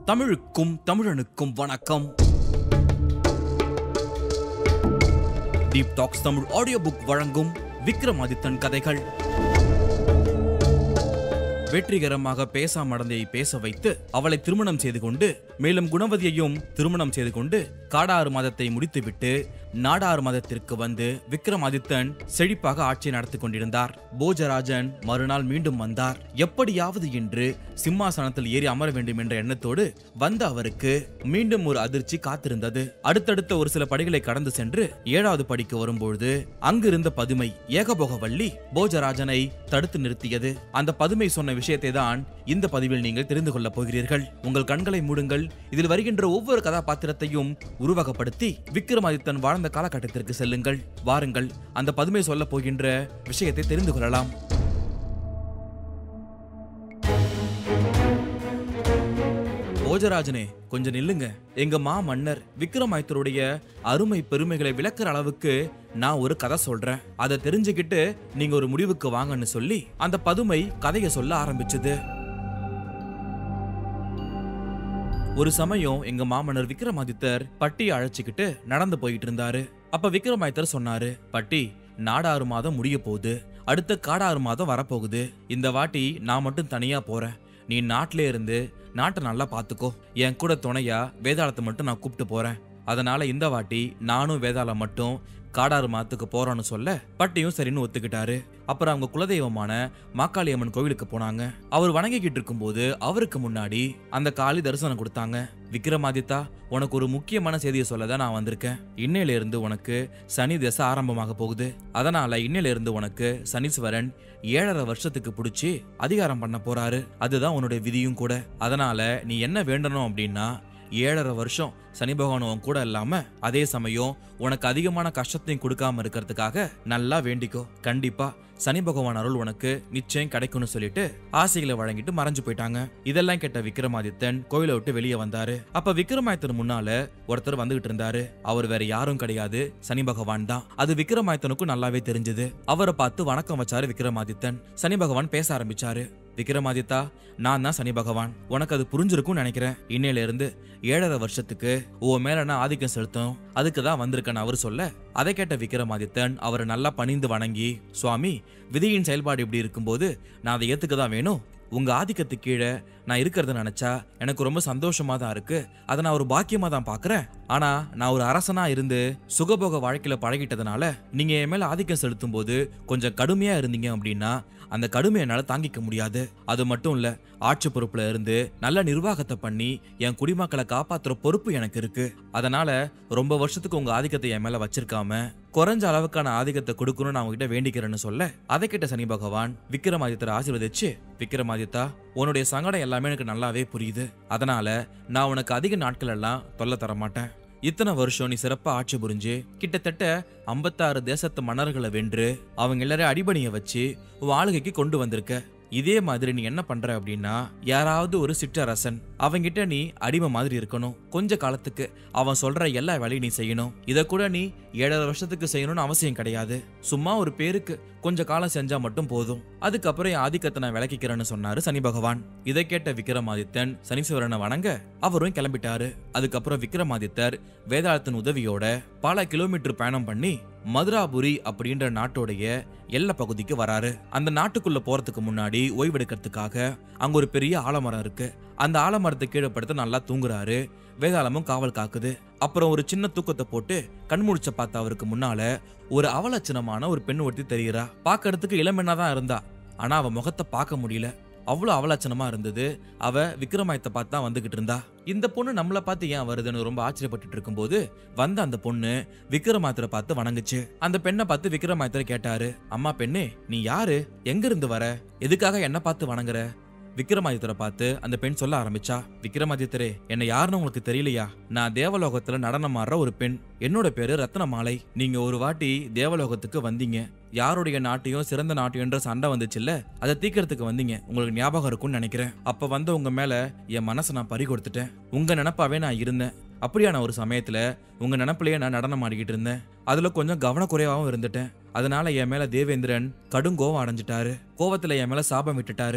தமிழுக்கும் தமிழனுக்கும் வணக்கம் Deep Talks Tamil audio book வழங்கும் விக்ரமாதித்தன் கதைகள் வெற்றிகரமாக பேசா மடந்தையை பேச வைத்து அவளை திருமணம் செய்து கொண்டு மேலும் குணவதியையும் திருமணம் செய்து கொண்டு காடாறு மதத்தை முடித்துவிட்டு நாடாறு மதத்திற்கு வந்து விக்ரமாதித்தன் செழிப்பாக ஆட்சி நடத்தி கொண்டிருந்தார் போஜராஜன் மறுநாள் மீண்டும் வந்தார் எப்படியாவது என்று சிம்மாசனத்தில் ஏறி அமர வேண்டும் என்ற எண்ணத்தோடு வந்த அவருக்கு மீண்டும் ஒரு அதிர்ச்சி காத்திருந்தது அடுத்தடுத்த ஒரு சில படிகளை கடந்து சென்று ஏழாவது படிக்கு வரும்பொழுது அங்கிருந்த பதுமை ஏகபோகவல்லி போஜராஜனை தடுத்து நிறுத்தியது அந்த பதுமை சொன்ன விஷயத்தை தான் இந்த பதிவில் நீங்கள் தெரிந்து கொள்ளப் போகிறீர்கள் உங்கள் கண்களை மூடுங்கள் இதில் வருகின்ற ஒவ்வொரு கதாபாத்திரத்தையும் உருவகப்படுத்தி விக்ரமாதித்தன் வாழ்ந்த காலகட்டத்திற்கு செல்லுங்கள் வாருங்கள் அந்த பதுமை சொல்லப் போகின்ற விஷயத்தை தெரிந்து கொள்ளலாம் போஜராஜனே கொஞ்சம் நில்லுங்க எங்க மா மன்னர் விக்ரமாதித்தருடைய அருமை பெருமைகளை விளக்குற அளவுக்கு நான் ஒரு கதை சொல்றேன் அதை தெரிஞ்சுக்கிட்டு நீங்க ஒரு முடிவுக்கு வாங்கன்னு சொல்லி அந்த பதுமை கதையை சொல்ல ஆரம்பிச்சது ஒரு சமயம் எங்க மாமன்னர் விக்ரமாதித்தர் பட்டியை அழைச்சிக்கிட்டு நடந்து போயிட்டு இருந்தாரு அப்ப விக்ரமாதித்தர் சொன்னாரு பட்டி நாடாறு மாதம் முடிய போகுது அடுத்த காடாறு மாதம் வரப்போகுது இந்த வாட்டி நான் மட்டும் தனியா போறேன் நீ நாட்டிலே இருந்து நாட்டை நல்லா பாத்துக்கோ என் கூட துணையா வேதாளத்தை மட்டும் நான் கூப்பிட்டு போறேன் அதனால இந்த வாட்டி நானும் வேதாளம் மட்டும் காடாறு மாத்துக்கு போறோம்னு சொல்ல பட்டியும் சரின்னு ஒத்துக்கிட்டாரு அப்புறம் அவங்க குலதெய்வமான மாக்காளி அம்மன் கோவிலுக்கு போனாங்க அவர் வணங்கிக்கிட்டு இருக்கும்போது அவருக்கு முன்னாடி அந்த காளி தரிசனம் கொடுத்தாங்க விக்ரமாதித்தா உனக்கு ஒரு முக்கியமான செய்தியை சொல்ல தான் நான் வந்திருக்கேன் இன்னையில இருந்து உனக்கு சனி தசை ஆரம்பமாக போகுது அதனால இன்னையில இருந்து உனக்கு சனீஸ்வரன் ஏழரை வருஷத்துக்கு பிடிச்சி அதிகாரம் பண்ண போறாரு அதுதான் உன்னுடைய விதியும் கூட அதனால நீ என்ன வேண்டணும் அப்படின்னா ஏழரை வருஷம் சனி பகவான் உன் கூட இல்லாம அதே சமயம் உனக்கு அதிகமான கஷ்டத்தையும் கொடுக்காம இருக்கிறதுக்காக நல்லா வேண்டிக்கோ கண்டிப்பா சனி பகவான் அருள் உனக்கு நிச்சயம் கிடைக்கும்னு சொல்லிட்டு ஆசைகளை வழங்கிட்டு மறைஞ்சு போயிட்டாங்க இதெல்லாம் கேட்ட விக்ரமாதித்தன் கோயிலை விட்டு வெளியே வந்தாரு அப்ப விக்ரமாதித்தன் முன்னால ஒருத்தர் வந்துகிட்டு இருந்தாரு அவர் வேற யாரும் கிடையாது சனி பகவான் தான் அது விக்ரமாதித்தனுக்கும் நல்லாவே தெரிஞ்சது அவரை பார்த்து வணக்கம் வச்சாரு விக்ரமாதித்தன் சனி பகவான் பேச ஆரம்பிச்சாரு விக்ரமாதித்தா நான் தான் சனி பகவான் உனக்கு அது புரிஞ்சிருக்கும்னு நினைக்கிறேன் இன்னையில இருந்து ஏழரை வருஷத்துக்கு உன் மேல நான் ஆதிக்கம் செலுத்தும் அதுக்கு தான் வந்திருக்கேன் அவர் சொல்ல அதை கேட்ட விக்ரமாதித்தன் அவரை நல்லா பணிந்து வணங்கி சுவாமி விதியின் செயல்பாடு இப்படி இருக்கும்போது நான் அதை ஏத்துக்க தான் வேணும் உங்க ஆதிக்கத்துக்கு கீழே நான் இருக்கிறத நினைச்சா எனக்கு ரொம்ப சந்தோஷமா தான் இருக்கு அதை நான் ஒரு பாக்கியமா தான் பாக்குறேன் ஆனா நான் ஒரு அரசனா இருந்து சுகபோக வாழ்க்கையில பழகிட்டதுனால நீங்க என் மேல ஆதிக்கம் செலுத்தும் போது கொஞ்சம் கடுமையா இருந்தீங்க அப்படின்னா அந்த கடுமையை என்னால தாங்கிக்க முடியாது அது மட்டும் இல்ல ஆட்சி பொறுப்புல இருந்து நல்ல நிர்வாகத்தை பண்ணி என் குடிமக்களை காப்பாத்துற பொறுப்பு எனக்கு இருக்கு அதனால ரொம்ப வருஷத்துக்கு உங்க ஆதிக்கத்தை என் மேல வச்சிருக்காம குறைஞ்ச அளவுக்கான ஆதிக்கத்தை கொடுக்கணும்னு நான் உங்ககிட்ட வேண்டிக்கிறேன்னு சொல்ல அதை கேட்ட சனி பகவான் விக்ரமாதித்தரை ஆசீர்வதிச்சு விக்ரமாதித்தா உன்னுடைய சங்கடம் எல்லாமே எனக்கு நல்லாவே புரியுது அதனால நான் உனக்கு அதிக நாட்கள் எல்லாம் தொல்லை தர மாட்டேன் இத்தனை வருஷம் நீ சிறப்பா ஆட்சி புரிஞ்சு கிட்டத்தட்ட ஐம்பத்தாறு தேசத்து மன்னர்களை வென்று அவங்க எல்லாரையும் அடிபணிய வச்சு உன் ஆளுகைக்கு கொண்டு வந்திருக்க இதே மாதிரி நீ என்ன பண்ற அப்படின்னா யாராவது ஒரு சிற்றரசன் அவங்கிட்ட நீ அடிமை மாதிரி இருக்கணும் கொஞ்ச காலத்துக்கு அவன் சொல்ற எல்லா வேலையும் நீ செய்யணும் இத கூட நீ ஏழரை வருஷத்துக்கு செய்யணும்னு அவசியம் கிடையாது சும்மா ஒரு பேருக்கு கொஞ்ச காலம் செஞ்சா மட்டும் போதும் அதுக்கப்புறம் என் ஆதிக்கத்தை நான் விளக்கிக்கிறேன்னு சொன்னாரு சனி பகவான் இதை கேட்ட விக்ரமாதித்தன் சனீஸ்வரனை வணங்க அவரும் கிளம்பிட்டாரு அதுக்கப்புறம் விக்ரமாதித்தர் வேதாளத்தின் உதவியோட பல கிலோமீட்டர் பயணம் பண்ணி மதுராபுரி அப்படின்ற நாட்டோடைய எல்லை பகுதிக்கு வராரு அந்த நாட்டுக்குள்ள போறதுக்கு முன்னாடி ஓய்வெடுக்கிறதுக்காக அங்க ஒரு பெரிய ஆலமரம் இருக்கு அந்த ஆலமரத்தை கீழே படுத்து நல்லா தூங்குறாரு வேதாளமும் காவல் காக்குது அப்புறம் ஒரு சின்ன தூக்கத்தை போட்டு கண்முடிச்ச பார்த்த அவருக்கு முன்னால ஒரு அவலட்சணமான ஒரு பெண் ஒருத்தி தெரிகிறா பார்க்கறதுக்கு இளமெண்ணா தான் இருந்தா ஆனா அவ முகத்தை பார்க்க முடியல அவ்வளோ அவலட்சணமா இருந்தது அவ விக்ரமாயத்தை பார்த்து தான் வந்துகிட்டு இருந்தா இந்த பொண்ணு நம்மளை பார்த்து ஏன் வருதுன்னு ரொம்ப ஆச்சரியப்பட்டுட்டு இருக்கும்போது வந்த அந்த பொண்ணு விக்ரமாயத்தரை பார்த்து வணங்குச்சு அந்த பெண்ணை பார்த்து விக்ரமாயத்தர் கேட்டாரு அம்மா பெண்ணே நீ யாரு எங்க இருந்து வர எதுக்காக என்ன பார்த்து வணங்குற விக்ரமாதித்தரை பார்த்து அந்த பெண் சொல்ல ஆரம்பிச்சா விக்ரமாதித்தரே என்ன யாருன்னு உங்களுக்கு தெரியலையா நான் தேவலோகத்துல நடனம் ஆடுற ஒரு பெண் என்னோட பேரு ரத்னமாலை நீங்க ஒரு வாட்டி தேவலோகத்துக்கு வந்தீங்க யாருடைய நாட்டையும் சிறந்த நாட்டையும்ன்ற சண்டை வந்துச்சுல்ல அதை தீக்கிறதுக்கு வந்தீங்க உங்களுக்கு ஞாபகம் இருக்கும்னு நினைக்கிறேன் அப்ப வந்து உங்க மேல என் மனசை நான் பறி கொடுத்துட்டேன் உங்க நினப்பாவே நான் இருந்தேன் அப்படியான ஒரு சமயத்துல உங்க நினப்பிலேயே நான் நடனம் ஆடிக்கிட்டு இருந்தேன் அதுல கொஞ்சம் கவனக்குறைவாகவும் இருந்துட்டேன் அதனால என் மேல தேவேந்திரன் கடும் கோவம் அடைஞ்சிட்டாரு கோவத்துல என் மேல சாபம் விட்டுட்டாரு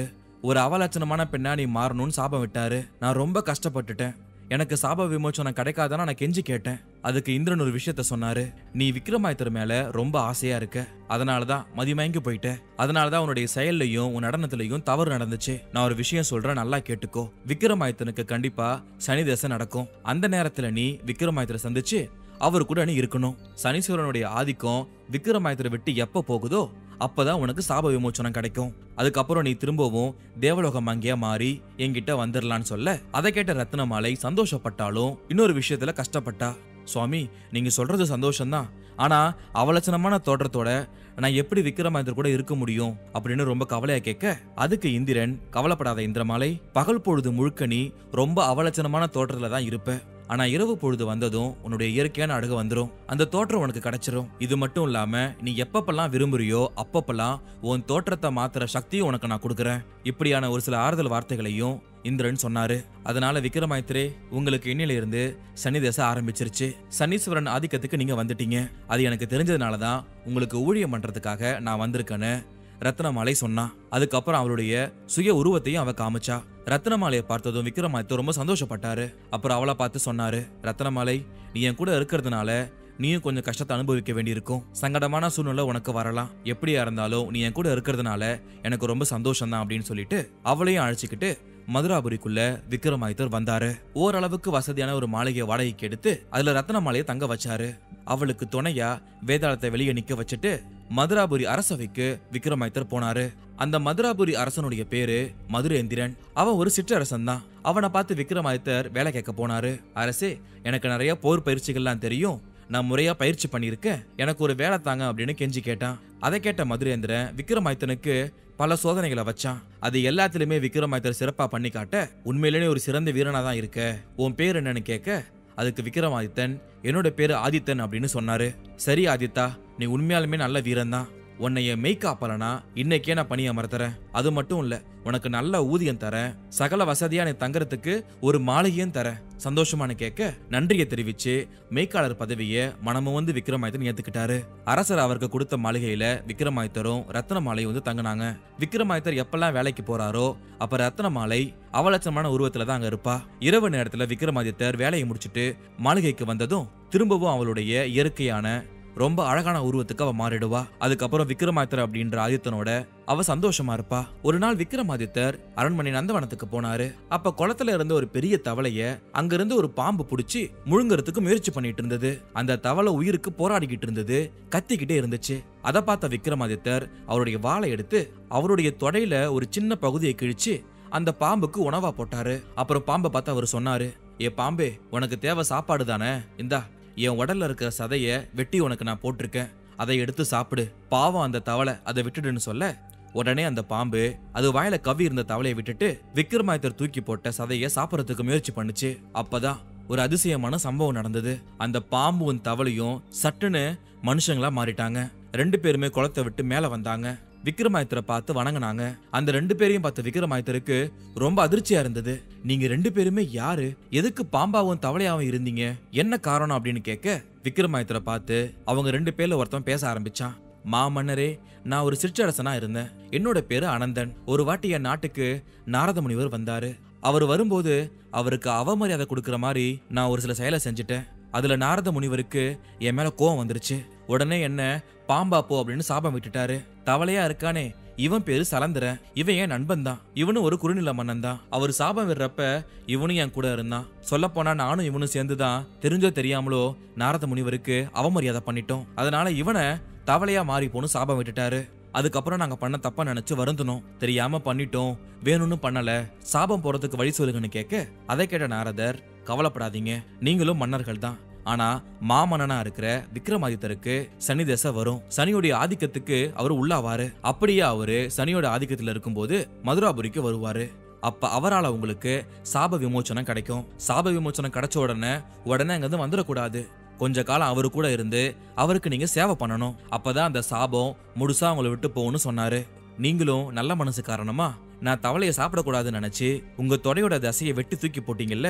ஒரு அவலட்சணமான பெண்ணா நீ மாறணும்னு சாபம் விட்டாரு நான் ரொம்ப கஷ்டப்பட்டுட்டேன் எனக்கு சாப விமோச்சனம் கிடைக்காதான்னு நான் கெஞ்சி கேட்டேன் அதுக்கு இந்திரன் ஒரு விஷயத்த சொன்னாரு நீ விக்ரமாதித்தர் மேல ரொம்ப ஆசையா இருக்க அதனாலதான் மதிமயங்கி போயிட்ட அதனாலதான் உன்னுடைய செயல்லையும் உன் நடனத்திலையும் தவறு நடந்துச்சு நான் ஒரு விஷயம் சொல்றேன் நல்லா கேட்டுக்கோ விக்ரமாதித்தனுக்கு கண்டிப்பா சனி தசை நடக்கும் அந்த நேரத்துல நீ விக்ரமாதித்தரை சந்திச்சு அவர் கூட நீ இருக்கணும் சனீஸ்வரனுடைய ஆதிக்கம் விக்ரமாதித்தரை விட்டு எப்ப போகுதோ அப்பதான் உனக்கு சாப விமோச்சனம் கிடைக்கும் அதுக்கப்புறம் நீ திரும்பவும் தேவலோகம் அங்கேயா மாறி என்கிட்ட வந்துடலான்னு சொல்ல அதை கேட்ட ரத்னமாலை சந்தோஷப்பட்டாலும் இன்னொரு விஷயத்துல கஷ்டப்பட்டா சுவாமி நீங்க சொல்றது சந்தோஷம்தான் ஆனா அவலட்சணமான தோற்றத்தோட நான் எப்படி விக்ரமாதித்தர் கூட இருக்க முடியும் அப்படின்னு ரொம்ப கவலையா கேட்க அதுக்கு இந்திரன் கவலைப்படாத இந்திரமாலை பகல் பொழுது முழுக்க நீ ரொம்ப அவலட்சணமான தோற்றத்துல தான் இருப்ப ஆனா இரவு பொழுது வந்ததும் உன்னுடைய இயற்கையான அழகு வந்துரும் அந்த தோற்றம் உனக்கு கிடைச்சிரும் இது மட்டும் இல்லாம நீ எப்பப்பெல்லாம் விரும்புறியோ அப்பப்பெல்லாம் உன் தோற்றத்தை மாத்துற சக்தியும் உனக்கு நான் கொடுக்குறேன் இப்படியான ஒரு சில ஆறுதல் வார்த்தைகளையும் இந்திரன் சொன்னாரு அதனால விக்ரமாதித்தரே உங்களுக்கு இன்னில இருந்து சனி தசை ஆரம்பிச்சிருச்சு சனீஸ்வரன் ஆதிக்கத்துக்கு நீங்க வந்துட்டீங்க அது எனக்கு தெரிஞ்சதுனால தான் உங்களுக்கு ஊழியம் பண்றதுக்காக நான் வந்திருக்கேன்னு ரத்னமாலை சொன்னா அதுக்கப்புறம் அவளுடைய சுய உருவத்தையும் அவ காமிச்சா ரத்னமாலையை பார்த்ததும் விக்ரமாதித்தர் ரொம்ப சந்தோஷப்பட்டாரு அப்புறம் அவளை பார்த்து சொன்னாரு ரத்னமாலை நீ என் கூட இருக்கிறதுனால நீயும் கொஞ்சம் கஷ்டத்தை அனுபவிக்க வேண்டியிருக்கும் சங்கடமான சூழ்நிலை உனக்கு வரலாம் எப்படியா இருந்தாலும் நீ என் கூட இருக்கிறதுனால எனக்கு ரொம்ப சந்தோஷம் தான் அப்படின்னு சொல்லிட்டு அவளையும் அழைச்சிக்கிட்டு மதுராபுரிக்குள்ள விக்ரமாதித்தர் வந்தாரு ஓரளவுக்கு வசதியான ஒரு மாளிகை வாடகைக்கு எடுத்து அதுல ரத்ன மாலையை தங்க வச்சாரு அவளுக்கு துணையா வேதாளத்தை வெளியே நிக்க வச்சுட்டு மதுராபுரி அரசவைக்கு விக்ரமாதித்தர் போனாரு அந்த மதுராபுரி அரசனுடைய பேரு மதுரேந்திரன் அவன் ஒரு சிற்றரசன் தான் அவனை பார்த்து விக்ரமாதித்தர் வேலை கேட்க போனாரு அரசே எனக்கு நிறைய போர் பயிற்சிகள்லாம் தெரியும் நான் முறையா பயிற்சி பண்ணியிருக்கேன் எனக்கு ஒரு வேலை தாங்க அப்படின்னு கெஞ்சி கேட்டான் அதை கேட்ட மதுரேந்திரன் விக்ரமாதித்தனுக்கு பல சோதனைகளை வச்சான் அது எல்லாத்துலயுமே விக்ரமாதித்தர் சிறப்பா பண்ணி காட்ட உண்மையிலேயே ஒரு சிறந்த வீரனா தான் இருக்க உன் பேர் என்னன்னு கேட்க அதுக்கு விக்ரமாதித்தன் என்னோட பேரு ஆதித்தன் அப்படின்னு சொன்னாரு சரி ஆதித்தா நீ உண்மையாலுமே நல்ல வீரன் தான் உன்னை என் மெய்காப்பலனா இன்னைக்கே நான் பணி அமர்த்துறேன் அது மட்டும் இல்ல உனக்கு நல்ல ஊதியம் தரேன் சகல வசதியா நீ தங்கறதுக்கு ஒரு மாளிகையும் தரேன் சந்தோஷமான கேட்க நன்றியை தெரிவிச்சு மெய்க்காளர் பதவியை மனமும் வந்து விக்ரமாதித்தன் ஏத்துக்கிட்டாரு அரசர் அவருக்கு கொடுத்த மாளிகையில விக்ரமாதித்தரும் ரத்னமாலையும் வந்து தங்கினாங்க விக்ரமாதித்தர் எப்பெல்லாம் வேலைக்கு போறாரோ அப்ப ரத்னமாலை அவலட்சணமான உருவத்துல தான் அங்க இருப்பா இரவு நேரத்துல விக்ரமாதித்தர் வேலையை முடிச்சிட்டு மாளிகைக்கு வந்ததும் திரும்பவும் அவளுடைய இயற்கையான ரொம்ப அழகான உருவத்துக்கு அவ மாறிடுவா அதுக்கப்புறம் விக்ரமாதித்தர் அப்படின்ற ஆதித்தனோட அவ சந்தோஷமா இருப்பா ஒரு நாள் விக்ரமாதித்தர் அரண்மனை நந்தவனத்துக்கு போனாரு அப்ப குளத்துல இருந்த ஒரு பெரிய தவளைய அங்கிருந்து ஒரு பாம்பு புடிச்சு முழுங்கறதுக்கு முயற்சி பண்ணிட்டு இருந்தது அந்த தவளை உயிருக்கு போராடிக்கிட்டு இருந்தது கத்திக்கிட்டே இருந்துச்சு அதை பார்த்த விக்ரமாதித்தர் அவருடைய வாளை எடுத்து அவருடைய தொடையில ஒரு சின்ன பகுதியை கிழிச்சு அந்த பாம்புக்கு உணவா போட்டாரு அப்புறம் பாம்பை பார்த்து அவர் சொன்னாரு ஏ பாம்பே உனக்கு தேவை சாப்பாடு தானே இந்தா என் உடல்ல இருக்கிற சதைய வெட்டி உனக்கு நான் போட்டிருக்கேன் அதை எடுத்து சாப்பிடு பாவம் அந்த தவளை அதை விட்டுடுன்னு சொல்ல உடனே அந்த பாம்பு அது வாயில கவி இருந்த தவளையை விட்டுட்டு விக்ரமாதித்தர் தூக்கி போட்ட சதைய சாப்பிடறதுக்கு முயற்சி பண்ணுச்சு அப்பதான் ஒரு அதிசயமான சம்பவம் நடந்தது அந்த பாம்பும் தவளையும் சட்டுன்னு மனுஷங்களா மாறிட்டாங்க ரெண்டு பேருமே குளத்தை விட்டு மேல வந்தாங்க விக்ரமாதித்தரை பார்த்து வணங்குனாங்க அந்த ரெண்டு பேரையும் பார்த்த விக்ரமாதித்தருக்கு ரொம்ப அதிர்ச்சியா இருந்தது நீங்க ரெண்டு பேருமே யாரு எதுக்கு பாம்பாவும் தவளையாவும் இருந்தீங்க என்ன காரணம் அப்படின்னு கேட்க விக்ரமாதித்தரை பார்த்து அவங்க ரெண்டு பேர்ல ஒருத்தன் பேச ஆரம்பிச்சான் மாமன்னரே நான் ஒரு சிற்றரசனா இருந்தேன் என்னோட பேரு அனந்தன் ஒரு வாட்டி என் நாட்டுக்கு நாரத முனிவர் வந்தாரு அவர் வரும்போது அவருக்கு அவமரியாதை கொடுக்கிற மாதிரி நான் ஒரு சில செயலை செஞ்சுட்டேன் அதுல நாரத முனிவருக்கு என் மேல கோவம் வந்துருச்சு உடனே என்ன பாம்பா போ அப்படின்னு சாபம் விட்டுட்டாரு தவளையா இருக்கானே இவன் பேரு சலந்திரன் இவன் என் நண்பன் தான் இவனும் ஒரு குறுநில மன்னன் தான் அவர் சாபம் விடுறப்ப இவனும் என் கூட இருந்தான் சொல்ல போனா நானும் இவனும் சேர்ந்து தான் தெரிஞ்சோ தெரியாமலோ நாரத முனிவருக்கு அவமரியாதை பண்ணிட்டோம் அதனால இவனை தவளையா மாறி போன்னு சாபம் விட்டுட்டாரு அதுக்கப்புறம் நாங்க பண்ண தப்பா நினைச்சு வருந்தனோம் தெரியாம பண்ணிட்டோம் வேணும்னு பண்ணல சாபம் போறதுக்கு வழி சொல்லுங்கன்னு கேட்க அதை கேட்ட நாரதர் கவலைப்படாதீங்க நீங்களும் மன்னர்கள் தான் ஆனா மாமன்னனா இருக்கிற விக்ரமாதித்தருக்கு சனி தசை வரும் சனியோடைய ஆதிக்கத்துக்கு அவர் உள்ளாவாரு அப்படியே அவரு சனியோட ஆதிக்கத்துல இருக்கும்போது மதுராபுரிக்கு வருவாரு அப்ப அவரால உங்களுக்கு சாப விமோச்சனம் கிடைக்கும் சாப விமோச்சனம் கிடைச்ச உடனே உடனே அங்கிருந்து வந்துடக்கூடாது கொஞ்ச காலம் அவரு கூட இருந்து அவருக்கு நீங்க சேவை பண்ணணும் அப்பதான் அந்த சாபம் முழுசா உங்களை விட்டு போகும்னு சொன்னாரு நீங்களும் நல்ல மனசு காரணமா நான் தவளையை சாப்பிடக்கூடாதுன்னு நினைச்சு உங்க தொடையோட தசையை வெட்டி தூக்கி போட்டீங்கல்ல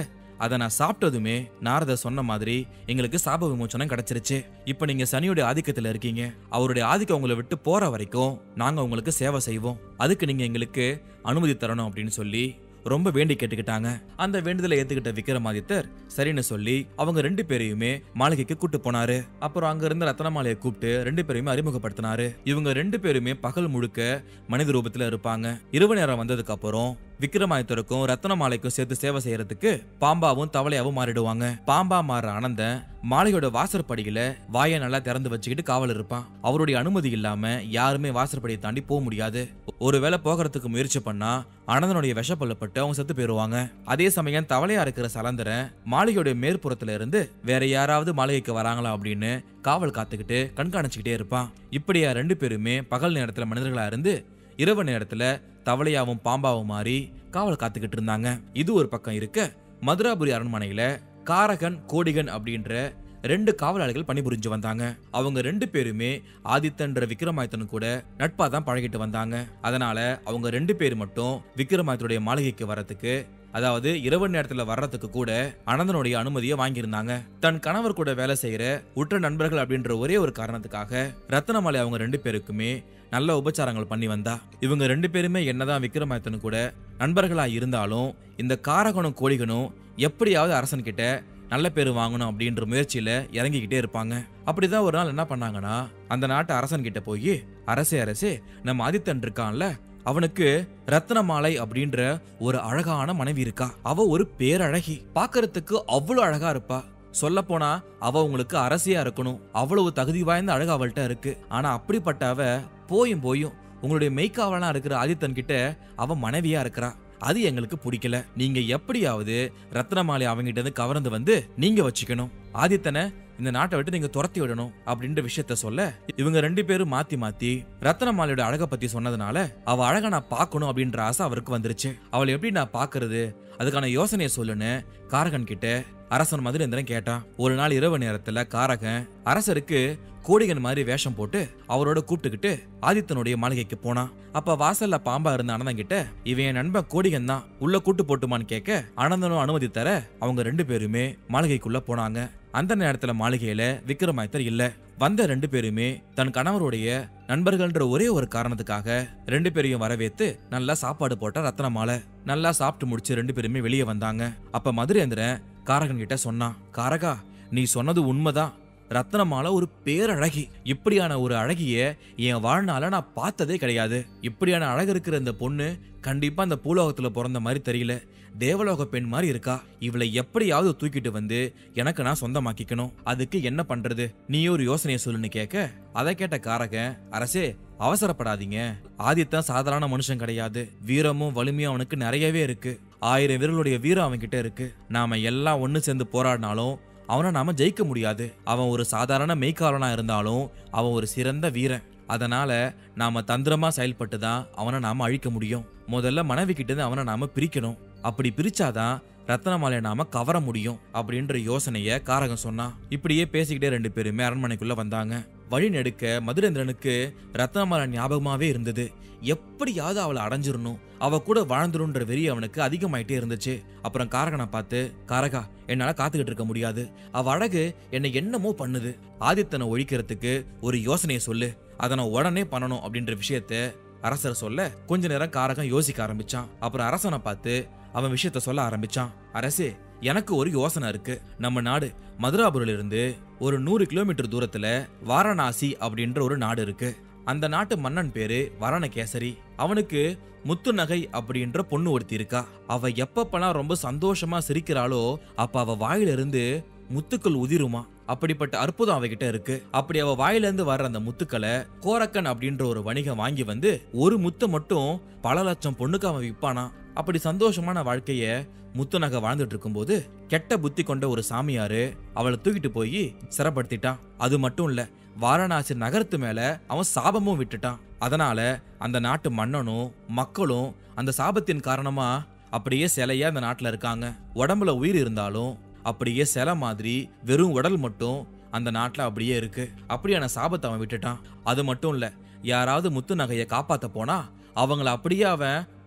அதை நான் சாப்பிட்டதுமே நாரத சொன்ன மாதிரி எங்களுக்கு சாப விமோச்சனம் கிடைச்சிருச்சு இப்போ நீங்க சனியோட ஆதிக்கத்துல இருக்கீங்க அவருடைய ஆதிக்கம் உங்களை விட்டு போற வரைக்கும் நாங்க உங்களுக்கு சேவை செய்வோம் அதுக்கு நீங்க எங்களுக்கு அனுமதி தரணும் அப்படின்னு சொல்லி ரொம்ப வேண்டி கேட்டுக்கிட்டாங்க அந்த வேண்டுதலை ஏத்துக்கிட்ட விக்ரமாதித்தர் சரின்னு சொல்லி அவங்க ரெண்டு பேரையுமே மாளிகைக்கு கூட்டு போனாரு அப்புறம் அங்க இருந்த ரத்னமாலையை கூப்பிட்டு ரெண்டு பேரையுமே அறிமுகப்படுத்தினாரு இவங்க ரெண்டு பேருமே பகல் முழுக்க மனித ரூபத்துல இருப்பாங்க இரவு நேரம் வந்ததுக்கு அப்புறம் விக்ரமாதித்தருக்கும் ரத்னமாலைக்கும் சேர்த்து சேவை செய்யறதுக்கு பாம்பாவும் தவளையாவும் மாறிடுவாங்க பாம்பா மாற அனந்தன் மாலையோட வாசற்படியில வாயை நல்லா திறந்து வச்சுக்கிட்டு காவல் இருப்பான் அவருடைய அனுமதி இல்லாம யாருமே வாசற்படியை தாண்டி போக முடியாது ஒருவேளை போகிறதுக்கு முயற்சி பண்ணா அனந்தனுடைய விஷப்பல்லப்பட்டு அவங்க செத்து போயிருவாங்க அதே சமயம் தவளையா இருக்கிற சலந்தரன் மாளிகையோட மேற்புறத்துல இருந்து வேற யாராவது மாளிகைக்கு வராங்களா அப்படின்னு காவல் காத்துக்கிட்டு கண்காணிச்சுக்கிட்டே இருப்பான் இப்படியா ரெண்டு பேருமே பகல் நேரத்துல மனிதர்களா இருந்து இரவு நேரத்துல தவளையாவும் பாம்பாவும் மாறி காவல் காத்துக்கிட்டு இருந்தாங்க இது ஒரு பக்கம் இருக்க மதுராபுரி அரண்மனையில காரகன் கோடிகன் அப்படின்ற ரெண்டு காவலாளிகள் பணிபுரிஞ்சு வந்தாங்க அவங்க ரெண்டு பேருமே ஆதித்தன்ற விக்ரமாதித்தன் கூட நட்பா தான் பழகிட்டு வந்தாங்க அதனால அவங்க ரெண்டு பேர் மட்டும் விக்ரமாதித்தனுடைய மாளிகைக்கு வரதுக்கு அதாவது இரவு நேரத்துல வர்றதுக்கு கூட அனந்தனுடைய அனுமதியை வாங்கியிருந்தாங்க தன் கணவர் கூட வேலை செய்யற உற்ற நண்பர்கள் அப்படின்ற ஒரே ஒரு காரணத்துக்காக ரத்னமாலை அவங்க ரெண்டு பேருக்குமே நல்ல உபச்சாரங்கள் பண்ணி வந்தா இவங்க ரெண்டு பேருமே என்னதான் விக்ரமாதித்தன் கூட நண்பர்களா இருந்தாலும் இந்த காரகனும் கோடிகனும் எப்படியாவது அரசன் கிட்ட நல்ல பேர் வாங்கணும் அப்படின்ற முயற்சியில இறங்கிக்கிட்டே இருப்பாங்க அப்படிதான் ஒரு நாள் என்ன பண்ணாங்கன்னா அந்த நாட்டு அரசன் கிட்ட போய் அரசே அரசே நம்ம ஆதித்தன் இருக்கான்ல அவனுக்கு ரத்னமாலை அப்படின்ற ஒரு அழகான மனைவி இருக்கா அவ ஒரு பேரழகி பார்க்கறதுக்கு அவ்வளவு அழகா இருப்பா சொல்ல போனா அவ உங்களுக்கு அரசியா இருக்கணும் அவ்வளவு தகுதி வாய்ந்த அழகு அவள்கிட்ட இருக்கு ஆனா அப்படிப்பட்ட அவ போயும் போயும் உங்களுடைய மெய்க்காவலனா இருக்கிற ஆதித்தன் கிட்ட அவ மனைவியா இருக்கிறா அது எங்களுக்கு பிடிக்கல நீங்க எப்படியாவது ரத்னமாலை அவங்கிட்ட இருந்து கவர்ந்து வந்து நீங்க வச்சுக்கணும் ஆதித்தனை இந்த நாட்டை விட்டு நீங்க துரத்தி விடணும் அப்படின்ற விஷயத்த சொல்ல இவங்க ரெண்டு பேரும் மாத்தி மாத்தி ரத்னமாலையோட அழகை பத்தி சொன்னதுனால அவ அழகை நான் பார்க்கணும் அப்படின்ற ஆசை அவருக்கு வந்துருச்சு அவளை எப்படி நான் பார்க்கறது அதுக்கான யோசனையை சொல்லுன்னு காரகன் கிட்ட அரசன் மதுரேந்திரன் கேட்டான் ஒரு நாள் இரவு நேரத்துல காரகன் அரசருக்கு கோடிகன் மாதிரி வேஷம் போட்டு அவரோட கூப்பிட்டுக்கிட்டு ஆதித்தனுடைய மாளிகைக்கு போனான் அப்ப வாசல்ல பாம்பா இருந்த அனந்தன் கிட்ட இவன் என் நண்பன் கோடிகன் தான் உள்ள கூட்டு போட்டுமான்னு கேட்க அனந்தனும் அனுமதி தர அவங்க ரெண்டு பேருமே மாளிகைக்குள்ள போனாங்க அந்த நேரத்துல மாளிகையில விக்ரமாதித்தர் இல்ல வந்த ரெண்டு பேருமே தன் கணவருடைய நண்பர்கள்ன்ற ஒரே ஒரு காரணத்துக்காக ரெண்டு பேரையும் வரவேத்து நல்லா சாப்பாடு போட்ட ரத்னமாலை நல்லா சாப்பிட்டு முடிச்சு ரெண்டு பேருமே வெளியே வந்தாங்க அப்ப மதுரேந்திரன் காரகன் கிட்ட சொன்னான் காரகா நீ சொன்னது உண்மைதான் ரத்னமாலை ஒரு பேரழகி இப்படியான ஒரு அழகிய என் வாழ்நாள நான் பார்த்ததே கிடையாது இப்படியான அழகு இருக்கிற இந்த பொண்ணு கண்டிப்பா அந்த பூலோகத்துல பிறந்த மாதிரி தெரியல தேவலோக பெண் மாதிரி இருக்கா இவளை எப்படியாவது தூக்கிட்டு வந்து எனக்கு நான் சொந்தமாக்கிக்கணும் அதுக்கு என்ன பண்றது நீ ஒரு யோசனையை சொல்லுன்னு கேட்க அதை கேட்ட காரகன் அரசே அவசரப்படாதீங்க ஆதித்தன் சாதாரண மனுஷன் கிடையாது வீரமும் வலிமையும் அவனுக்கு நிறையவே இருக்கு ஆயிரம் வீரர்களுடைய வீரம் அவன்கிட்ட இருக்கு நாம எல்லாம் ஒண்ணு சேர்ந்து போராடினாலும் அவனை நாம ஜெயிக்க முடியாது அவன் ஒரு சாதாரண மெய்க்காரனா இருந்தாலும் அவன் ஒரு சிறந்த வீரன் அதனால நாம தந்திரமா செயல்பட்டு தான் அவனை நாம அழிக்க முடியும் முதல்ல மனைவி கிட்ட இருந்து அவனை நாம பிரிக்கணும் அப்படி பிரிச்சாதான் ரத்னமாலையை நாம கவர முடியும் அப்படின்ற யோசனைய காரகம் சொன்னான் இப்படியே பேசிக்கிட்டே ரெண்டு பேருமே அரண்மனைக்குள்ள வந்தாங்க வழி நெடுக்க மதுரேந்திரனுக்கு ரத்னமாலை ஞாபகமாவே இருந்தது எப்படியாவது அவளை அடைஞ்சிரணும் அவ கூட வாழ்ந்துருன்ற வெறி அவனுக்கு அதிகமாயிட்டே இருந்துச்சு அப்புறம் காரகனை பார்த்து காரகா என்னால காத்துக்கிட்டு இருக்க முடியாது அவ அழகு என்னை என்னமோ பண்ணுது ஆதித்தனை ஒழிக்கிறதுக்கு ஒரு யோசனையை சொல்லு அதை நான் உடனே பண்ணணும் அப்படின்ற விஷயத்த அரசர் சொல்ல கொஞ்ச நேரம் காரகம் யோசிக்க ஆரம்பிச்சான் அப்புறம் அரசனை பார்த்து அவன் விஷயத்த சொல்ல ஆரம்பிச்சான் அரசே எனக்கு ஒரு யோசனை இருக்கு நம்ம நாடு மதுராபுரில இருந்து ஒரு நூறு கிலோமீட்டர் தூரத்துல வாரணாசி அப்படின்ற ஒரு நாடு இருக்கு அந்த நாட்டு மன்னன் பேரு வரணகேசரி அவனுக்கு முத்து நகை அப்படின்ற பொண்ணு ஒருத்தி இருக்கா அவ எப்பப்பெல்லாம் ரொம்ப சந்தோஷமா சிரிக்கிறாளோ அப்ப அவ வாயில இருந்து முத்துக்கள் உதிருமா அப்படிப்பட்ட அற்புதம் அவகிட்ட இருக்கு அப்படி அவ வாயில இருந்து வர்ற அந்த முத்துக்களை கோரக்கன் அப்படின்ற ஒரு வணிகம் வாங்கி வந்து ஒரு முத்தை மட்டும் பல லட்சம் பொண்ணுக்கு அவன் விற்பானா அப்படி சந்தோஷமான வாழ்க்கைய முத்து நகை வாழ்ந்துட்டு இருக்கும்போது கெட்ட புத்தி கொண்ட ஒரு சாமியாரு அவளை தூக்கிட்டு போய் சிறப்படுத்திட்டான் அது மட்டும் இல்ல வாரணாசி நகரத்து மேல அவன் சாபமும் விட்டுட்டான் அதனால அந்த நாட்டு மன்னனும் மக்களும் அந்த சாபத்தின் காரணமா அப்படியே சிலையா அந்த நாட்டுல இருக்காங்க உடம்புல உயிர் இருந்தாலும் அப்படியே சிலை மாதிரி வெறும் உடல் மட்டும் அந்த நாட்டுல அப்படியே இருக்கு அப்படியான சாபத்தை அவன் விட்டுட்டான் அது மட்டும் இல்ல யாராவது முத்து நகையை காப்பாத்த போனா அவங்கள அப்படியே அவன்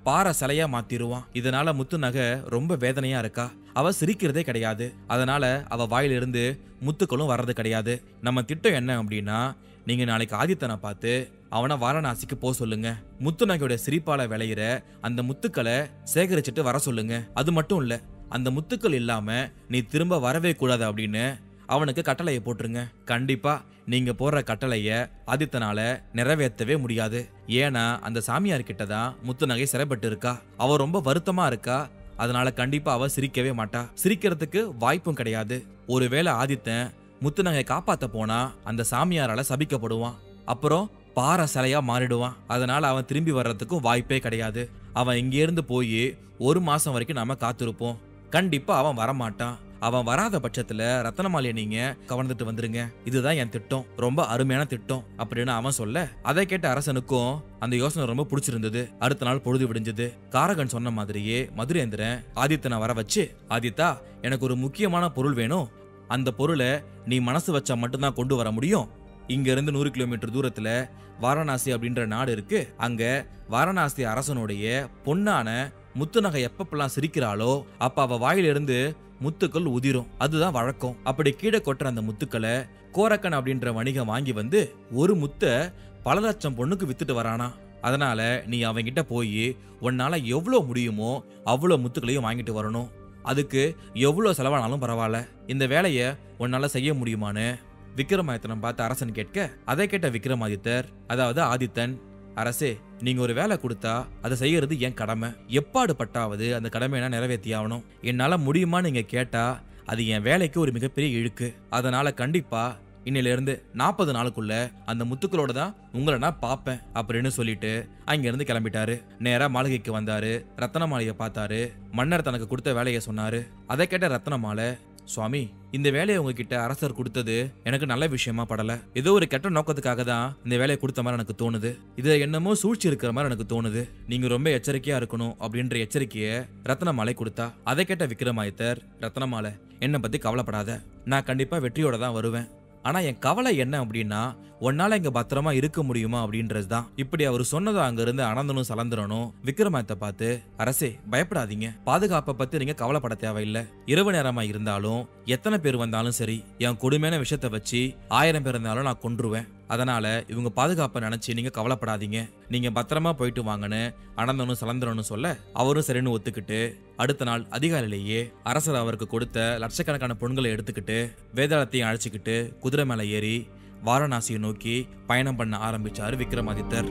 பாறை சிலையா மாத்திருவான் இதனால முத்து நகை ரொம்ப வேதனையா இருக்கா அவ சிரிக்கிறதே கிடையாது அதனால அவ வாயிலிருந்து முத்துக்களும் வர்றது கிடையாது நம்ம திட்டம் என்ன அப்படின்னா நீங்க நாளைக்கு ஆதித்தனை பார்த்து அவனை வாரணாசிக்கு போக சொல்லுங்க முத்து நகையோட சிரிப்பால விளையிற அந்த முத்துக்களை சேகரிச்சுட்டு வர சொல்லுங்க அது மட்டும் இல்ல அந்த முத்துக்கள் இல்லாம நீ திரும்ப வரவே கூடாது அப்படின்னு அவனுக்கு கட்டளையை போட்டுருங்க கண்டிப்பா நீங்க போடுற கட்டளைய ஆதித்தனால நிறைவேற்றவே முடியாது ஏன்னா அந்த சாமியார் கிட்ட தான் முத்து நகை சிறைப்பட்டு இருக்கா அவ ரொம்ப வருத்தமா இருக்கா அதனால கண்டிப்பா அவ சிரிக்கவே மாட்டா சிரிக்கிறதுக்கு வாய்ப்பும் கிடையாது ஒருவேளை ஆதித்தன் முத்து நகை காப்பாத்த போனா அந்த சாமியாரால சபிக்கப்படுவான் அப்புறம் பாறை சிலையா மாறிடுவான் அதனால அவன் திரும்பி வர்றதுக்கும் வாய்ப்பே கிடையாது அவன் இங்க இருந்து போய் ஒரு மாசம் வரைக்கும் நாம காத்திருப்போம் கண்டிப்பா அவன் வரமாட்டான் அவன் வராத பட்சத்துல ரத்தனமாலிய நீங்க கவர்ந்துட்டு வந்துருங்க இதுதான் என் திட்டம் ரொம்ப அருமையான திட்டம் அப்படின்னு அவன் சொல்ல அதை கேட்ட அரசனுக்கும் அந்த யோசனை ரொம்ப பிடிச்சிருந்தது அடுத்த நாள் பொழுது விடிஞ்சது காரகன் சொன்ன மாதிரியே மதுரேந்திரன் ஆதித்தனை வர வச்சு ஆதித்தா எனக்கு ஒரு முக்கியமான பொருள் வேணும் அந்த பொருளை நீ மனசு வச்சா மட்டும்தான் கொண்டு வர முடியும் இங்க இருந்து நூறு கிலோமீட்டர் தூரத்துல வாரணாசி அப்படின்ற நாடு இருக்கு அங்க வாரணாசி அரசனுடைய பொன்னான முத்து நகை எப்பப்பெல்லாம் சிரிக்கிறாளோ அப்ப அவ வாயிலிருந்து முத்துக்கள் உதிரும் அதுதான் வழக்கம் அப்படி கீழே கொட்டுற அந்த முத்துக்களை கோரக்கன் அப்படின்ற வணிகம் வாங்கி வந்து ஒரு முத்தை பல லட்சம் பொண்ணுக்கு வித்துட்டு வரானா அதனால நீ அவன்கிட்ட போய் உன்னால எவ்வளோ முடியுமோ அவ்வளோ முத்துக்களையும் வாங்கிட்டு வரணும் அதுக்கு எவ்வளோ செலவானாலும் பரவாயில்ல இந்த வேலையை உன்னால செய்ய முடியுமான்னு விக்ரமாதித்தனம் பார்த்து அரசன் கேட்க அதை கேட்ட விக்ரமாதித்தர் அதாவது ஆதித்தன் அரசே நீங்க ஒரு வேலை கொடுத்தா அதை செய்யறது என் கடமை எப்பாடு பட்டாவது அந்த கடமையை நான் நிறைவேற்றி ஆகணும் என்னால முடியுமா நீங்க கேட்டா அது என் வேலைக்கு ஒரு மிகப்பெரிய இழுக்கு அதனால கண்டிப்பா இன்னையில இருந்து நாற்பது நாளுக்குள்ள அந்த முத்துக்களோட தான் உங்களை நான் பார்ப்பேன் அப்படின்னு சொல்லிட்டு அங்கிருந்து கிளம்பிட்டாரு நேரா மாளிகைக்கு வந்தாரு ரத்தனமாலையை பார்த்தாரு மன்னர் தனக்கு கொடுத்த வேலையை சொன்னாரு அதை கேட்ட ரத்தனமாலை சுவாமி இந்த வேலையை உங்ககிட்ட அரசர் கொடுத்தது எனக்கு நல்ல விஷயமா படல ஏதோ ஒரு கெட்ட நோக்கத்துக்காக தான் இந்த வேலையை கொடுத்த மாதிரி எனக்கு தோணுது இது என்னமோ சூழ்ச்சி இருக்கிற மாதிரி எனக்கு தோணுது நீங்க ரொம்ப எச்சரிக்கையா இருக்கணும் அப்படின்ற எச்சரிக்கையை ரத்னமாலை கொடுத்தா அதை கேட்ட விக்ரமாதித்தர் ரத்னமாலை என்னை பத்தி கவலைப்படாத நான் கண்டிப்பா வெற்றியோட தான் வருவேன் ஆனா என் கவலை என்ன அப்படின்னா உன்னால இங்க பத்திரமா இருக்க முடியுமா அப்படின்றது தான் இப்படி அவர் சொன்னதும் அங்க இருந்து அனந்தனும் சலந்திரனும் விக்ரமாயத்தை பார்த்து அரசே பயப்படாதீங்க பாதுகாப்பை பத்தி நீங்க கவலைப்பட தேவையில்லை இரவு நேரமா இருந்தாலும் எத்தனை பேர் வந்தாலும் சரி என் கொடுமையான விஷயத்தை வச்சு ஆயிரம் பேர் இருந்தாலும் நான் கொன்றுவேன் அதனால இவங்க பாதுகாப்பை நினைச்சு நீங்க கவலைப்படாதீங்க நீங்க பத்திரமா போயிட்டு வாங்கன்னு அனந்தனும் சலந்திரனும் சொல்ல அவரும் சரின்னு ஒத்துக்கிட்டு அடுத்த நாள் அதிகாலையிலேயே அரசர் அவருக்கு கொடுத்த லட்சக்கணக்கான பொண்களை எடுத்துக்கிட்டு வேதாளத்தையும் அழைச்சிக்கிட்டு குதிரை மேல ஏறி வாரணாசியை நோக்கி பயணம் பண்ண ஆரம்பிச்சாரு விக்ரமாதித்தர்